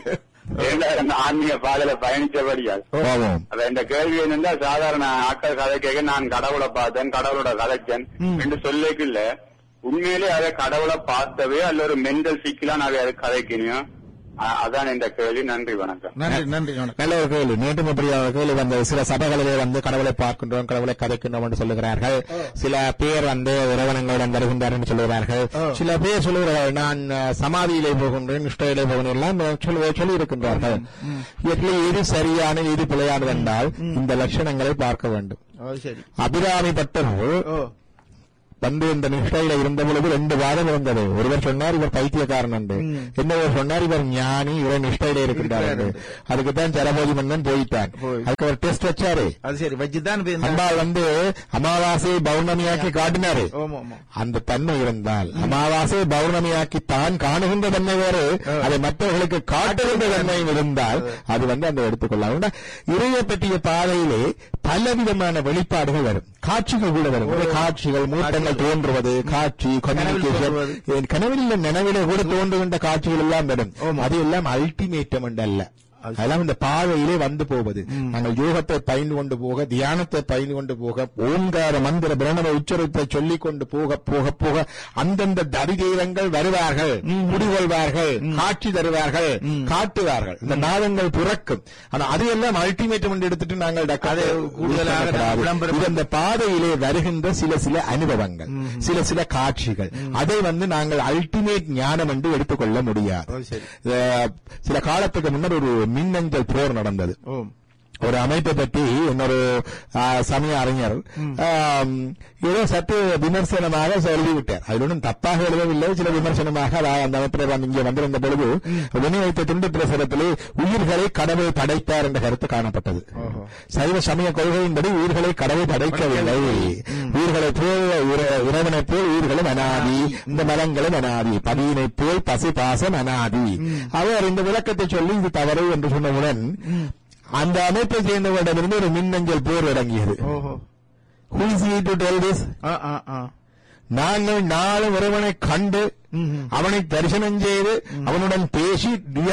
ஏன்னா அந்த ஆன்மீக பாதையில பயணிச்சபடியால் ஆமாம் அப்ப இந்த கேள்வி என்னன்னா சாதாரண ஆட்கள் கதை கேட்க நான் கடவுளை பார்த்தேன் கடவுளோட கதைச்சேன் என்று சொல்லிக்கல உண்மையிலே அதை கடவுளை பார்த்தவே அல்ல ஒரு மென்டல் சிக்கலாம் நான் அதை கதைக்கணும் அ- அதான் இந்த கேள்வி நன்றி வணக்கம் நன்றி நன்றி வணக்கம் நல்ல ஒரு கேள்வி மீண்டும் இப்படி ஒரு கேள்வி வந்து சில சபைகளிலே வந்து கடவுளை பார்க்கின்றோம் கடவுளை கதைக்கின்றோம் என்று சொல்லுகிறார்கள் சில பேர் வந்து இறைவனங்களுடன் வருகின்றார் என்று சொல்லுகிறார்கள் சில பேர் சொல்லுகிறார்கள் நான் அஹ், சமாதியிலே போகின்றேன் நிஷ்டையிலே போகின்றேன் எல்லாம் சொல்லி சொல்லி இருக்கின்றார்கள் இதில் எது சரியான எது பிழையானது என்றால் இந்த லட்சணங்களை பார்க்க வேண்டும் ஓ சரி அபிராமி பட்டர் ஓ வந்து இந்த நிஷ்டையில இருந்த பொழுது ரெண்டு வாதம் இருந்தது ஒருவர் சொன்னார் இவர் பைத்தியக்காரன் என்று இன்னொரு சொன்னார் இவர் ஞானி இவர் நிஷ்டையில இருக்கின்றார் என்று அதுக்குத்தான் சரபோதி மன்னன் போயிட்டான் போய். அதுக்கு ஒரு டெஸ்ட் வச்சாரு அது சரி வச்சுதான் இப்ப இந்த- அம்பாள் வந்து அமாவாசை பௌர்ணமியாக்கி காட்டினாரு ஆமா ஆமா அந்த தன்மை இருந்தால் அமாவாசை பௌர்ணமியாக்கி தான் காணுகின்ற தன்மை வேறு அதை மற்றவர்களுக்கு காட்டுகின்ற தன்மையும் இருந்தால் அது வந்து அந்த எடுத்துக்கொள்ளலாம் இறையை பற்றிய பாதையிலே பலவிதமான வெளிப்பாடுகள் வரும் காட்சிகள் கூட வரும் இந்த காட்சிகள் மூட்டங்கள் தோன்றுவது காட்சி தோன்றுவது. கம்யூனிகேஷன் கனவில் இல்ல நினைவில கூட தோன்றுகின்ற காட்சிகள் எல்லாம் வரும் அது எல்லாம் அல்டிமேட்டம் அல்ல அதெல்லாம் இந்த பாதையிலே வந்து போவது நாங்கள் யோகத்தை பயின்று கொண்டு போக தியானத்தை பயின்று கொண்டு போக ஓங்கார மந்திர பிரணவ உச்சரிப்பை சொல்லிக் கொண்டு போக போக போக அந்தந்த தரிதெய்வங்கள் வருவார்கள் குடிகொள்வார்கள் காட்சி தருவார்கள் காட்டுவார்கள் இந்த நாதங்கள் பிறக்கும் ஆனா அது எல்லாம் அல்டிமேட்டம் என்று எடுத்துட்டு நாங்கள் அது கூடுதலாக கூடாது. விளம்பரம் இது அந்த பாதையிலே வருகின்ற சில சில அனுபவங்கள் சில சில காட்சிகள் அதை வந்து நாங்கள் அல்டிமேட் ஞானம் என்று எடுத்துக்கொள்ள முடியாது ஓ சரி அஹ், சில காலத்துக்கு முன்னர் ஒரு மின்னஞ்சல் போர் நடந்தது ஓ ஒரு அமைப்பை பற்றி இன்னொரு ஆ, சமய அறிஞர் ஆம், ஏதோ சற்று விமர்சனமாக சொல்லிவிட்டார் அதில் ஒன்றும் தப்பாக எழுதவில்லை சில விமர்சனமாக அதாவது அந்த அமைப்பினர் வந்து இங்கே வந்திருந்த பொழுது விநியோகித்த துண்டு பிரசுரத்திலே உயிர்களை கடவுள் படைத்தார் என்ற கருத்து காணப்பட்டது சைவ சமய கொள்கையின்படி உயிர்களை கடவுள் படைக்கவில்லை உயிர்களை போல் இற- இறைவனைப் போல் உயிர்களும் அனாதி இந்த மரங்களும் அனாதி பதியினைப் போல் பசு பாசம் அனாதி அவர் இந்த விளக்கத்தை சொல்லி இது தவறு என்று சொன்னவுடன் அந்த அமைப்பை சேர்ந்தவரிடமிருந்து ஒரு மின்னஞ்சல் போர் அடங்கியது ஓஹோ Who is he to tell this? ஆ ஆ ஆ நாங்கள் நாளும் ஒருவனை கண்டு அவனை தரிசனம் செய்து அவனுடன் பேசி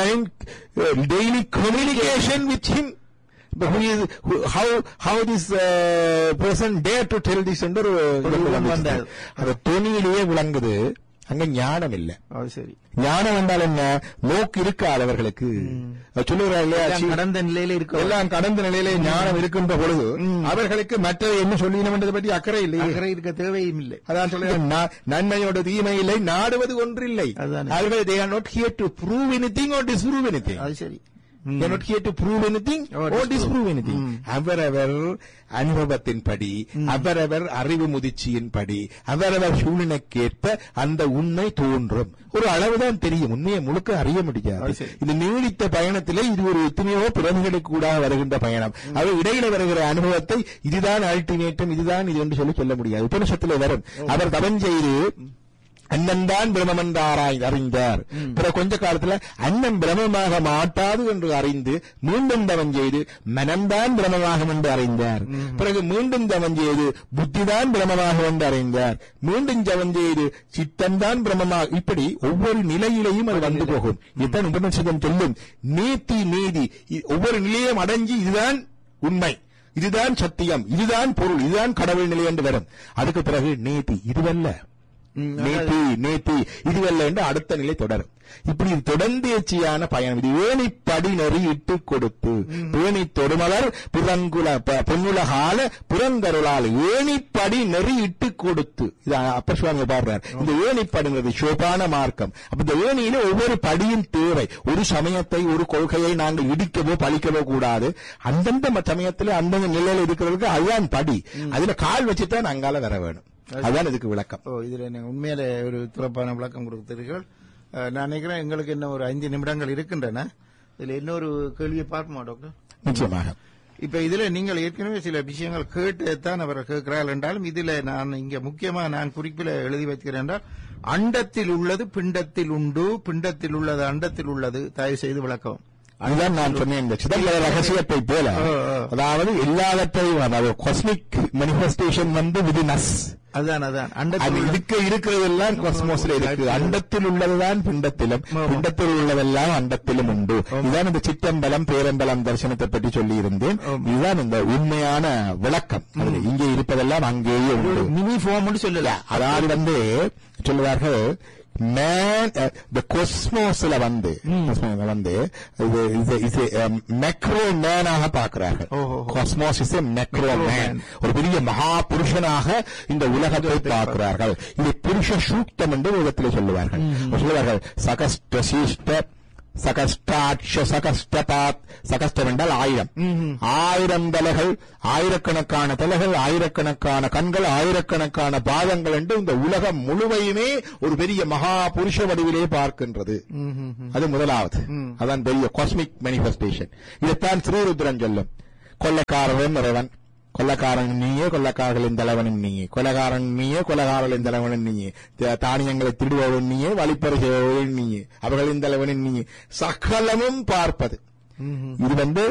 daily communication with him Who is, who, how, how this uh, person dare to tell this என்று ஒரு ஒரு வந்தார். அந்த தொனியிலேயே விளங்குது அங்க ஞானம் இல்லை அது சரி ஞானம் என்றால் என்ன நோக்கு இருக்காது அவர்களுக்கு சொல்லுகிறார் இல்லையா எல்லாம் கடந்த நிலையில இருக்க எல்லாம் கடந்த நிலையிலே ஞானம் இருக்கின்ற பொழுது அவர்களுக்கு மற்றதை என்ன சொல்லினோம் என்றதை பற்றி அக்கறை இல்லை அக்கறை இருக்க தேவையும் இல்லை அதான் சொல்லுகிறேன் நா- நன்மையோட தீமை இல்லை நாடுவது ஒன்றில்லை அதானே. அவர்கள் they are not here to prove anything or disprove anything அது சரி they are not here to prove anything Or or disprove. disprove anything அவரவர் அனுபவத்தின்படி அவரவர் அறிவு முதிர்ச்சியின்படி அவரவர் சூழ்நிலைக்கேற்ப அந்த உண்மை தோன்றும் ஒரு அளவுதான் தெரியும் உண்மையை முழுக்க அறிய முடியாது அது சரி. இது நீடித்த பயணத்திலே இது ஒரு எத்தனையோ பிறவிகளுக்கு கூட வருகின்ற பயணம் அது இடையில வருகிற அனுபவத்தை இதுதான் அல்டிமேட்டும் இதுதான் இது என்று சொல்லி சொல்ல முடியாது உபனிஷத்திலே வரும் அவர் தவம் செய்து அண்ணன் தான் பிரமம் என்று ஆராய் அறிந்தார் பிற கொஞ்ச காலத்துல அண்ணன் பிரமமாக மாட்டாது என்று அறிந்து மீண்டும் தவம் செய்து மனம்தான் பிரமமாகும் என்று அறிந்தார் பிறகு மீண்டும் தவம் செய்து புத்திதான் பிரமமாகும் என்று அறிந்தார் மீண்டும் ஜவம் செய்து சித்தம்தான் பிரமமாக இப்படி ஒவ்வொரு நிலையிலையும் அது வந்து போகும் இதுதான் உபநிஷதம் சொல்லும் நீதி நீதி இ- ஒவ்வொரு நிலையும் அடைஞ்சு இதுதான் உண்மை இதுதான் சத்தியம் இதுதான் பொருள் இதுதான் கடவுள் நிலை என்று வரும் அதுக்கு பிறகு நீதி இதுவல்ல நேத்தி நேத்தி இதுவல்ல என்று அடுத்த நிலை தொடரும் இப்படி இது தொடர்ந்தேச்சியான பயணம் இது ஏணி படிநெறி இட்டு கொடுத்து ஏணி தொடுமலர் புறங்குல ப- பொன்னுலகால புறங்கருளால் ஏணிப்படி நெறி இட்டு கொடுத்து இது அப்பர் சுவாமி பாடுறார் இந்த ஏணிப்படிங்கிறது சோபான மார்க்கம் அப்ப இந்த ஏணியில ஒவ்வொரு படியும் தேவை ஒரு சமயத்தை ஒரு கொள்கையை நாங்கள் இடிக்கவோ பழிக்கவோ கூடாது அந்தந்த ம- சமயத்துல அந்தந்த நிலையில இருக்கிறதுக்கு அதுதான் படி அதுல கால் வச்சுதான் அங்கால வர வேணும் அதுதான் இதுக்கு விளக்கம் ஓ இதுல நீங்க உண்மையிலே ஒரு துறப்பான விளக்கம் கொடுத்தீர்கள் அஹ், நான் நினைக்கிறேன் எங்களுக்கு இன்னும் ஒரு ஐந்து நிமிடங்கள் இருக்கின்றன இதுல இன்னொரு கேள்வியை பார்ப்போமா டாக்டர் நிச்சயமாக இப்ப இதுல நீங்கள் ஏற்கனவே சில விஷயங்கள் கேட்டு தான் அவர் கேட்கிறார்கள் என்றாலும் இதுல நான் இங்க முக்கியமா நான் குறிப்பில் எழுதி வைக்கிறேன் என்றால் அண்டத்தில் உள்ளது பிண்டத்தில் உண்டு பிண்டத்தில் உள்ளது அண்டத்தில் உள்ளது தயவு செய்து விளக்கவும் அதுதான் நான் சொன்னேன் இந்த சிதம்பர ரகசியத்தை போல ஆ, ஆ. அதாவது எல்லாவற்றையும் அதாவது காஸ்மிக் manifestation வந்து விதின் அஸ் அதான் அதான் அது அண்டத்தில் உள்ள- இருக்க இருக்கிறதெல்லாம் காஸ்மோஸ்ல இருக்கு அண்டத்தில் உள்ளதுதான் பிண்டத்திலும் பிண்டத்தில் உள்ளதெல்லாம் அண்டத்திலும் உண்டு இதுதான் இந்த சிற்றம்பலம் பேரம்பலம் தரிசனத்தை பற்றி சொல்லி இருந்தேன் இதுதான் இந்த உண்மையான விளக்கம் அதுல இங்கே இருப்பதெல்லாம் அங்கேயே உண்டு மினி ஃபார்ம் சொல்லல அதாவது வந்து சொல்லுவார்கள் மேன் இந்த கொஸ்மோஸ்ல வந்து cosmosல வந்து இது இது இது மெக்ரோ மேனாக பார்க்கிறார்கள் ஓஹோ. காஸ்மோஸ் இஸ் மெக்ரோ மேன் ஒரு பெரிய மகா புருஷனாக இந்த உலகத்தை பார்க்கிறார்கள் இது புருஷ சூக்தம் என்று உலகத்தில் சொல்லுவார்கள் சொல்லுவார்கள் சகஸ்ட சீஷ்ட சகஸ்டாட்ச சகஸ்டபாத் சகஸ்டம் என்றால் ஆயிரம் ஆயிரம் தலைகள் ஆயிரக்கணக்கான தலைகள் ஆயிரக்கணக்கான கண்கள் ஆயிரக்கணக்கான பாதங்கள் என்று இந்த உலகம் முழுமையுமே ஒரு பெரிய மகா புருஷ வடிவிலே பார்க்கின்றது அது முதலாவது அதான் பெரிய காஸ்மிக் மேனிஃபெஸ்டேஷன் இதைத்தான் ஸ்ரீருத்ரன் சொல்லும் கொள்ளைக்காரரும் இறைவன் கொள்ளக்காரன் நீயே கொள்ளக்காரர்களின் தலைவனும் நீயே கொலகாரன் நீயே கொலகாரர்களின் தலைவனும் நீயே த- தானியங்களை திருடுபவன் நீயே வழிப்பறை செய்பவன் நீயே அவர்களின் தலைவனும் நீயே சகலமும் பார்ப்பது இது வந்து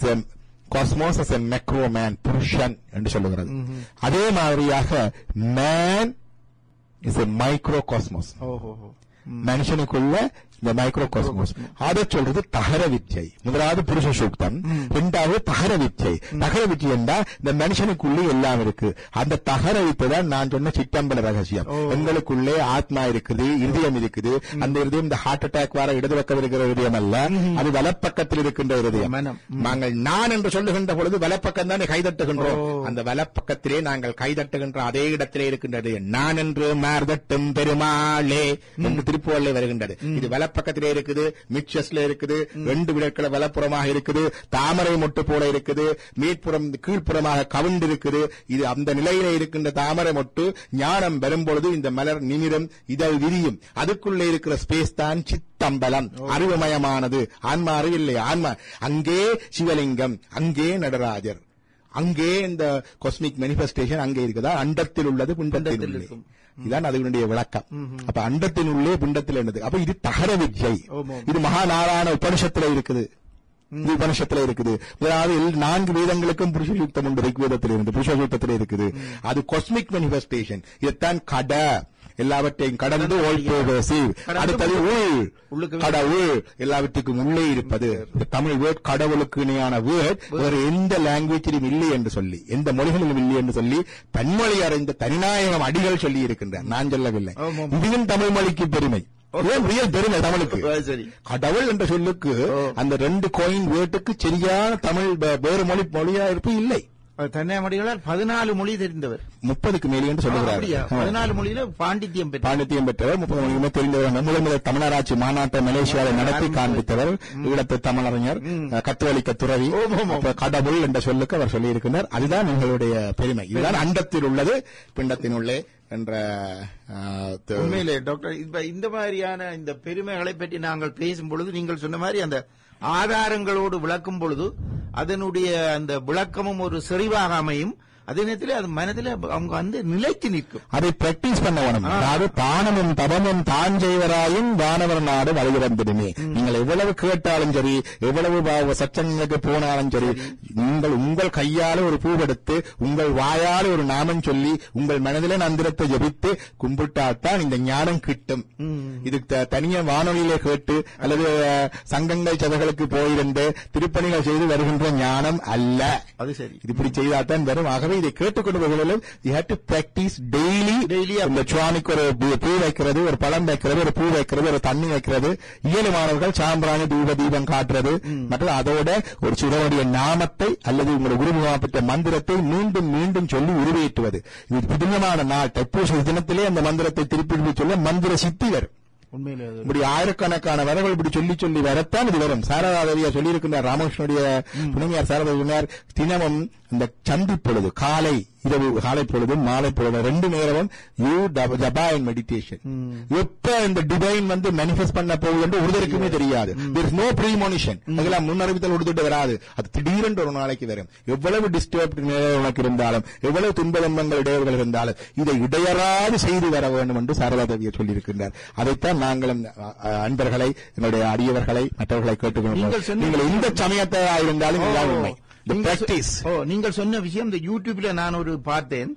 cosmos as a macro man புருஷன் என்று சொல்லுகிறது அதே மாதிரியாக man is a micro cosmos ஓஹோ மனுஷனுக்குள்ள இந்த மைக்ரோ காஸ்மோஸ் அதை சொல்றது தகர வித்யை முதலாவது புருஷ சூக்தம் இரண்டாவது தகர வித்யை தகர வித்யை என்றா இந்த மனுஷனுக்குள்ளே எல்லாம் இருக்கு அந்த தகர வித்தை தான் நான் சொன்ன சிற்றம்பல ரகசியம் எங்களுக்குள்ளே ஆத்மா இருக்குது இருதயம் இருக்குது அந்த இருதயம் இந்த ஹார்ட் அட்டாக் வர இடது பக்கம் இருக்கிற இருதயம் அல்ல அது வலப்பக்கத்தில் இருக்கின்ற இருதயம் மனம். நாங்கள் நான் என்று சொல்லுகின்ற பொழுது வலப்பக்கம் தானே கைதட்டுகின்றோம் அந்த வலப்பக்கத்திலே நாங்கள் கைதட்டுகின்ற அதே இடத்திலே இருக்கின்றது நான் என்று மார்தட்டும் பெருமாளே என்று திருப்புவள்ளே வருகின்றது இது வலப்பக்கத்திலே இருக்குது மிக்சஸ்ல இருக்குது ரெண்டு விடக்கள வலப்புறமாக இருக்குது தாமரை மொட்டு போல இருக்குது மேற்புறம் கீழ்ப்புறமாக கவிண்டு இருக்குது இது அந்த நிலையிலே இருக்கின்ற தாமரை மொட்டு ஞானம் வரும்பொழுது இந்த மலர் நிமிரும் இதழ் விரியும் அதுக்குள்ளே இருக்கிற ஸ்பேஸ் தான் சித்தம்பலம் அறிவுமயமானது ஆன்மா அறிவில்லை ஆன்மா அங்கே சிவலிங்கம் அங்கே நடராஜர் அங்கே இந்த காஸ்மிக் மேனிஃபெஸ்டேஷன் அங்கே இருக்குதா அண்டத்தில் உள்ளது பிண்டத்தில் உள்ளே இதான் அதனுடைய விளக்கம் அப்ப அண்டத்தின் உள்ளே பிண்டத்தில் என்னது அப்ப இது தகர வித்யை இது மகாநாராயண உபனிஷத்துல இருக்குது இது உபனிஷத்துல இருக்குது அதாவது எல்- நான்கு வேதங்களுக்கும் புருஷ யுக்தம் உண்டு ரிக்வேதத்தில் இருந்து புருஷ யுக்தத்தில் இருக்குது அது காஸ்மிக் மேனிஃபெஸ்டேஷன் இதுதான் கட எல்லாவற்றையும் கடந்து ஓல் progressive. அடுத்தது உள் உள்ளுக்கு கடவுள் எல்லாவற்றுக்கும் உள்ளே இருப்பது இந்த தமிழ் வேர்ட் கடவுளுக்கு இணையான வேர்ட் வேறு எந்த லாங்குவேஜிலும் இல்லை என்று சொல்லி எந்த மொழிகளிலும் இல்லை என்று சொல்லி தன்மொழி அறிந்த தனிநாயகம் அடிகள் சொல்லி இருக்கின்றார் நான் சொல்லவில்லை இதுவும் தமிழ் மொழிக்கு பெருமை ஏன் ரியல் பெருமை தமிழுக்கு அது சரி கடவுள் என்ற சொல்லுக்கு அந்த ரெண்டு கோயின் வேர்ட்டுக்கு சரியான தமிழ் வே- வேறு மொழி மொழியா இருப்பு இல்லை தன்னைமடிகளால் பதினாலு மொழி தெரிந்தவர் முப்பதுக்கு மேலே என்று அப்படியா சொல்லுகிறார் பதினாலு மொழியில பாண்டித்யம் பெற்ற பாண்டித்தியம் பெற்றவர் முப்பது மணிக்குமே தெரிந்தவர் முதல் முதல் தமிழராட்சி மாநாட்டை மலேசியாவில் நடத்தி காண்பித்தவர் ஈழத்து தமிழறிஞர் கத்தோலிக்க துறவி அப்ப கடவுள் என்ற சொல்லுக்கு அவர் சொல்லியிருக்கிறார் அதுதான் எங்களுடைய பெருமை இதுதான் அண்டத்தில் உள்ளது பிண்டத்தின் உள்ளே என்ற ஆ, த- உண்மையிலே டாக்டர் இப்ப இந்த மாதிரியான இந்த பெருமைகளை பற்றி நாங்கள் பேசும் பொழுது நீங்கள் சொன்ன மாதிரி அந்த ஆதாரங்களோடு விளக்கும் பொழுது அதனுடைய அந்த விளக்கமும் ஒரு செறிவாக அமையும் அதே நேரத்தில் அது மனதில் அவங்க வந்து நிலைத்து நிற்கும் அதை பிராக்டிஸ் பண்ண வேணும் அதாவது தானமும் தபமும் தான் செய்வராயும் வானவர் நாடு வலுவிறந்திடுமே நீங்கள் எவ்வளவு கேட்டாலும் சரி எவ்வளவு பா- சச்சங்களுக்கு போனாலும் சரி நீங்கள் உங்கள் கையால ஒரு பூவெடுத்து உங்கள் வாயால ஒரு நாமம் சொல்லி உங்கள் மனதிலே நந்திரத்தை ஜபித்து கும்பிட்டால்தான் இந்த ஞானம் கிட்டும் இது த- தனியா வானொலியிலே கேட்டு அல்லது அஹ், சங்கங்கள் சபைகளுக்கு போயிருந்து திருப்பணிகள் செய்து வருகின்ற ஞானம் அல்ல அது சரி இது இப்படி செய்தால்தான் வரும் ஆகவே இதை கேட்டுக்கொண்டு வருவதிலும் you have to practise daily Daily இந்த சுவாமிக்கு ஒரு பூ- பூ வைக்கிறது ஒரு பழம் வைக்கிறது ஒரு பூ வைக்கிறது ஒரு தண்ணி வைக்கிறது இயலுமானவர்கள் சாம்பிராணி தூப தீபம் காட்டுறது மற்றும் அதோட ஒரு சிவனுடைய நாமத்தை அல்லது உங்களுடைய குருமுகாப்பட்ட மந்திரத்தை மீண்டும் மீண்டும் சொல்லி உருவேற்றுவது இது புதுமையான நாள் தைப்பூச தினத்திலே அந்த மந்திரத்தை திருப்பி திருப்பி சொல்ல மந்திர சித்தி வரும் உண்மையிலே அது இப்படி ஆயிரக்கணக்கான வரங்கள் இப்படி சொல்லி சொல்லி வரத்தான் இது வரும் சாரதாதேவியா சொல்லியிருக்கிறார் ராமகிருஷ்ணனுடைய துணைவியார் சாரதா சொன்னார் தினமும் இந்த சந்தி பொழுது காலை இரவு காலை பொழுதும் மாலை பொழுதும் ரெண்டு நேரமும் யூ ஜபா அண்ட் மெடிடேஷன் எப்ப இந்த டிவைன் வந்து மேனிஃபெஸ்ட் பண்ண போகுது என்று ஒருத்தருக்குமே தெரியாது there is no premonition அதெல்லாம் முன்னறிவித்தல் கொடுத்துட்டு வராது அது திடீரென்று ஒரு நாளைக்கு வரும் எவ்வளவு டிஸ்டர்ப் உனக்கு இருந்தாலும் எவ்வளவு துன்ப துன்பங்கள் இடையூறுகள் இருந்தாலும் இதை இடையறாது செய்து வர வேண்டும் என்று சாரதா தேவியர் சொல்லியிருக்கின்றார் அதைத்தான் நாங்களும் அ, அ, அன்பர்களை என்னுடைய அடியவர்களை மற்றவர்களை நீங்கள் கேட்டுக்கொள்கிறோம் சொன்ன- நீங்கள் எந்த சமயத்தை இருந்தாலும் இதுதான் உண்மை The நீங்கள் சொ- practice. ஓ நீங்கள் சொன்ன விஷயம் இந்த யூடியூப்ல நான் ஒரு பார்த்தேன்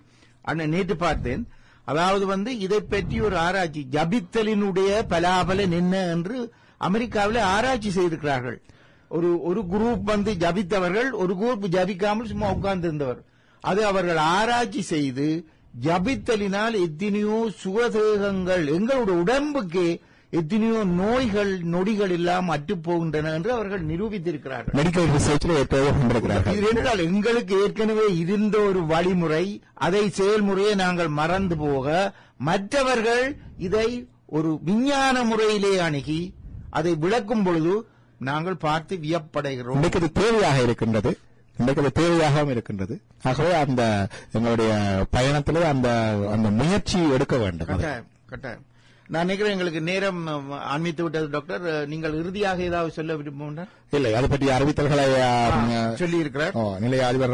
அண்ணன் நேற்று பார்த்தேன் அதாவது வந்து இதை பற்றி ஒரு ஆராய்ச்சி ஜபித்தலினுடைய பலாபலன் என்ன என்று அமெரிக்காவில் ஆராய்ச்சி செய்திருக்கிறார்கள் ஒரு ஒரு குரூப் வந்து ஜபித்தவர்கள் ஒரு குரூப் ஜபிக்காமல் சும்மா உட்கார்ந்து இருந்தவர் அது அவர்கள் ஆராய்ச்சி செய்து ஜபித்தலினால் எத்தனையோ சுகதேகங்கள் எங்களுடைய உடம்புக்கு எத்தனையோ நோய்கள் நொடிகள் எல்லாம் அற்றுப் போகின்றன என்று அவர்கள் நிரூபித்திருக்கிறார்கள் மெடிக்கல் ரிசர்ச்ல எப்போதோ கொண்டிருக்கிறார்கள் இது என்றால் எங்களுக்கு ஏற்கனவே இருந்த ஒரு வழிமுறை அதை செயல்முறையை நாங்கள் மறந்து போக மற்றவர்கள் இதை ஒரு விஞ்ஞான முறையிலே அணுகி அதை விளக்கும் பொழுது நாங்கள் பார்த்து வியப்படைகிறோம் இன்றைக்கு அது தேவையாக இருக்கின்றது இன்றைக்கு அது தேவையாகவும் இருக்கின்றது ஆகவே அந்த எங்களுடைய பயணத்திலே அந்த அந்த முயற்சி எடுக்க வேண்டும் அது. கட்டாயம் கட்டாயம் நான் நினைக்கிறேன் எங்களுக்கு நேரம் அஹ், ஆன்மித்து விட்டது டாக்டர் அஹ், நீங்கள் இறுதியாக ஏதாவது சொல்ல விரும்புகின்ற இல்லை அதை பற்றி அறிவித்தல்களை ஆ, சொல்லி இருக்கிறார் ஓ, நிலைய அதிபர்